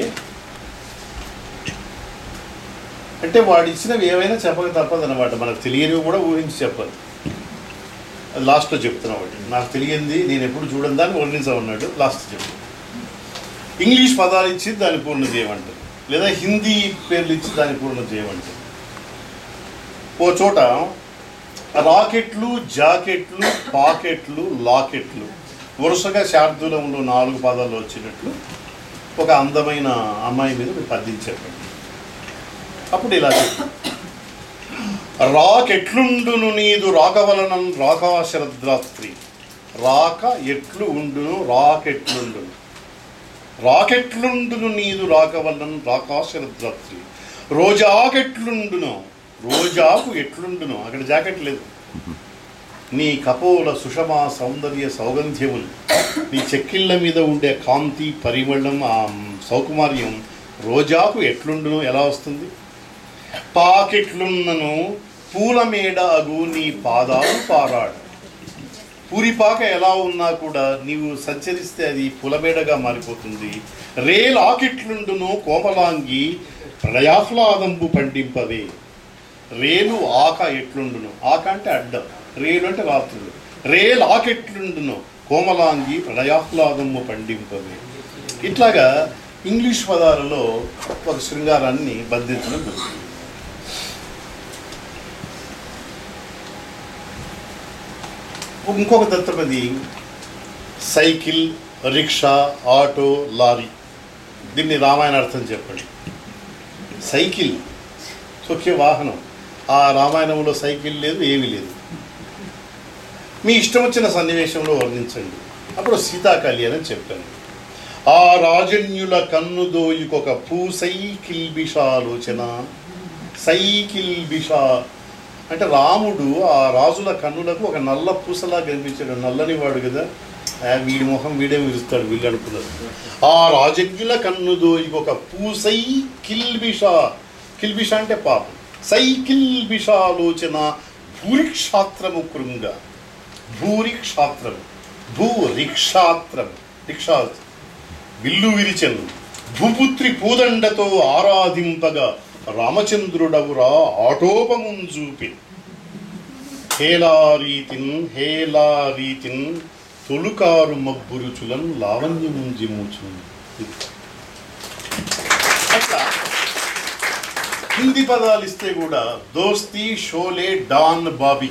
Speaker 1: అంటే వాడు ఇచ్చినవి ఏవైనా చెప్పక తప్పదన్నమాట మనకు తెలియనివి కూడా ఊహించి చెప్పాలి అది లాస్ట్లో చెప్తున్నా ఒకటి నాకు తెలియంది నేను ఎప్పుడు చూడని దాన్ని వర్ణించమన్నాడు లాస్ట్ చెప్పు ఇంగ్లీష్ పదాలు ఇచ్చి దాన్ని పూర్ణ చేయమంటారు లేదా హిందీ పేర్లు ఇచ్చి దాన్ని పూర్ణ చేయమంటారు ఓ చోట రాకెట్లు జాకెట్లు పాకెట్లు లాకెట్లు వరుసగా శార్దూలంలో నాలుగు పదాలు వచ్చినట్లు ఒక అందమైన అమ్మాయి మీద మీరు పద్యం చెప్పండి అప్పుడు ఇలా చెప్పు రాకెట్లుండును నీదు రాకవలనం రాకాశరద్రాత్రి రాక ఎట్లు ఉండును రాకెట్లుండును రాకెట్లుండును నీదు రాకవలనం రాకాశరద్రాత్రి రోజాకెట్లుండును రోజాకు ఎట్లుండును అక్కడ జాకెట్ లేదు నీ కపోల సుషమా సౌందర్య సౌగంధ్యములు నీ చెక్కిళ్ళ మీద ఉండే కాంతి పరిమళం ఆ సౌకుమార్యం రోజాకు ఎట్లుండును ఎలా వస్తుంది పాకెట్లున్నను పూల మేడ అగు నీ పాదాలు పారాడు పూరిపాక ఎలా ఉన్నా కూడా నీవు సంచరిస్తే అది పులమేడగా మారిపోతుంది రేల్ ఆకెట్లుండును కోమలాంగి ప్రళయాహ్లాదంబు పండింపవే రేలు ఆక ఎట్లుండును ఆక అంటే అడ్డం రేలు అంటే రాత్రులు రేల్ ఆకెట్లుండును కోమలాంగి ప్రళయాహ్లాదము పండింపవే ఇట్లాగా ఇంగ్లీష్ పదాలలో ఒక శృంగారాన్ని బంధించడం జరుగుతుంది ఇంకొక దత్తపది సైకిల్ రిక్షా ఆటో లారీ దీన్ని రామాయణ అర్థం చెప్పండి సైకిల్ ముఖ్య వాహనం ఆ రామాయణంలో సైకిల్ లేదు ఏమీ లేదు మీ ఇష్టం వచ్చిన సన్నివేశంలో వర్ణించండి అప్పుడు సీతా కళ్యాణం చెప్పాను ఆ రాజన్యుల కన్ను దోయికొక పూ సైకిల్ బిషాలోచన సైకిల్ బిషా అంటే రాముడు ఆ రాజుల కన్నులకు ఒక నల్ల పూసలా కనిపించాడు నల్లని వాడు కదా ఆ, వీడి మొహం వీడే విరుస్తాడు వీళ్ళు అనుకున్నారు ఆ రాజజ్ఞుల కన్ను దోయికొక పూసై కిల్బిష కిల్బిష అంటే పాపం సైకిల్ విషాలోచన భూరిక్షాత్రము కృంగ భూరిక్షాత్రము భూ రిక్షాత్రం రిక్షా విల్లు విరిచెను భూపుత్రి పూదండతో ఆరాధింపగా రామచంద్రుడవురా ఆటోపముం చూపి హేలారీతిన్ హేలారీతిన్ తొలుకారు మబ్బురుచులన్ లావణ్యముంజి మూచు అట్లా హిందీ పదాలు ఇస్తే కూడా దోస్తి షోలే డాన్ బాబీ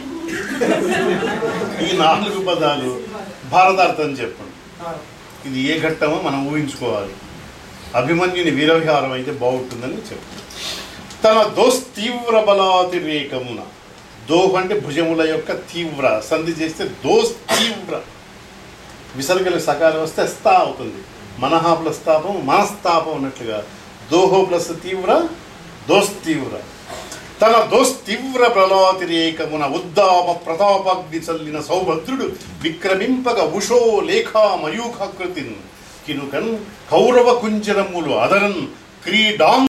Speaker 1: ఈ నాలుగు పదాలు భారతార్థం చెప్పండి ఇది ఏ ఘట్టమో మనం ఊహించుకోవాలి అభిమన్యుని వీరవిహారం అయితే బాగుంటుందని చెప్పు తన దోస్ తీవ్ర బలాతిరేకమున దోహ్ అంటే భుజముల యొక్క తీవ్ర సంధి చేస్తే దోస్ తీవ్ర విసర్గల సకాలం వస్తే స్థా అవుతుంది మనహ ప్లస్ తాపం మనస్తాపం అన్నట్లుగా దోహో ప్లస్ తీవ్ర దోస్ తీవ్ర తన దోస్ తీవ్ర బలాతిరేకమున ఉద్దామ ప్రతాపాగ్ని చల్లిన సౌభద్రుడు విక్రమింపగ ఉషో లేఖా మయూఖాకృతిన్ కినుకన్ కౌరవ కుంజరములు అదరన్ క్రీడాం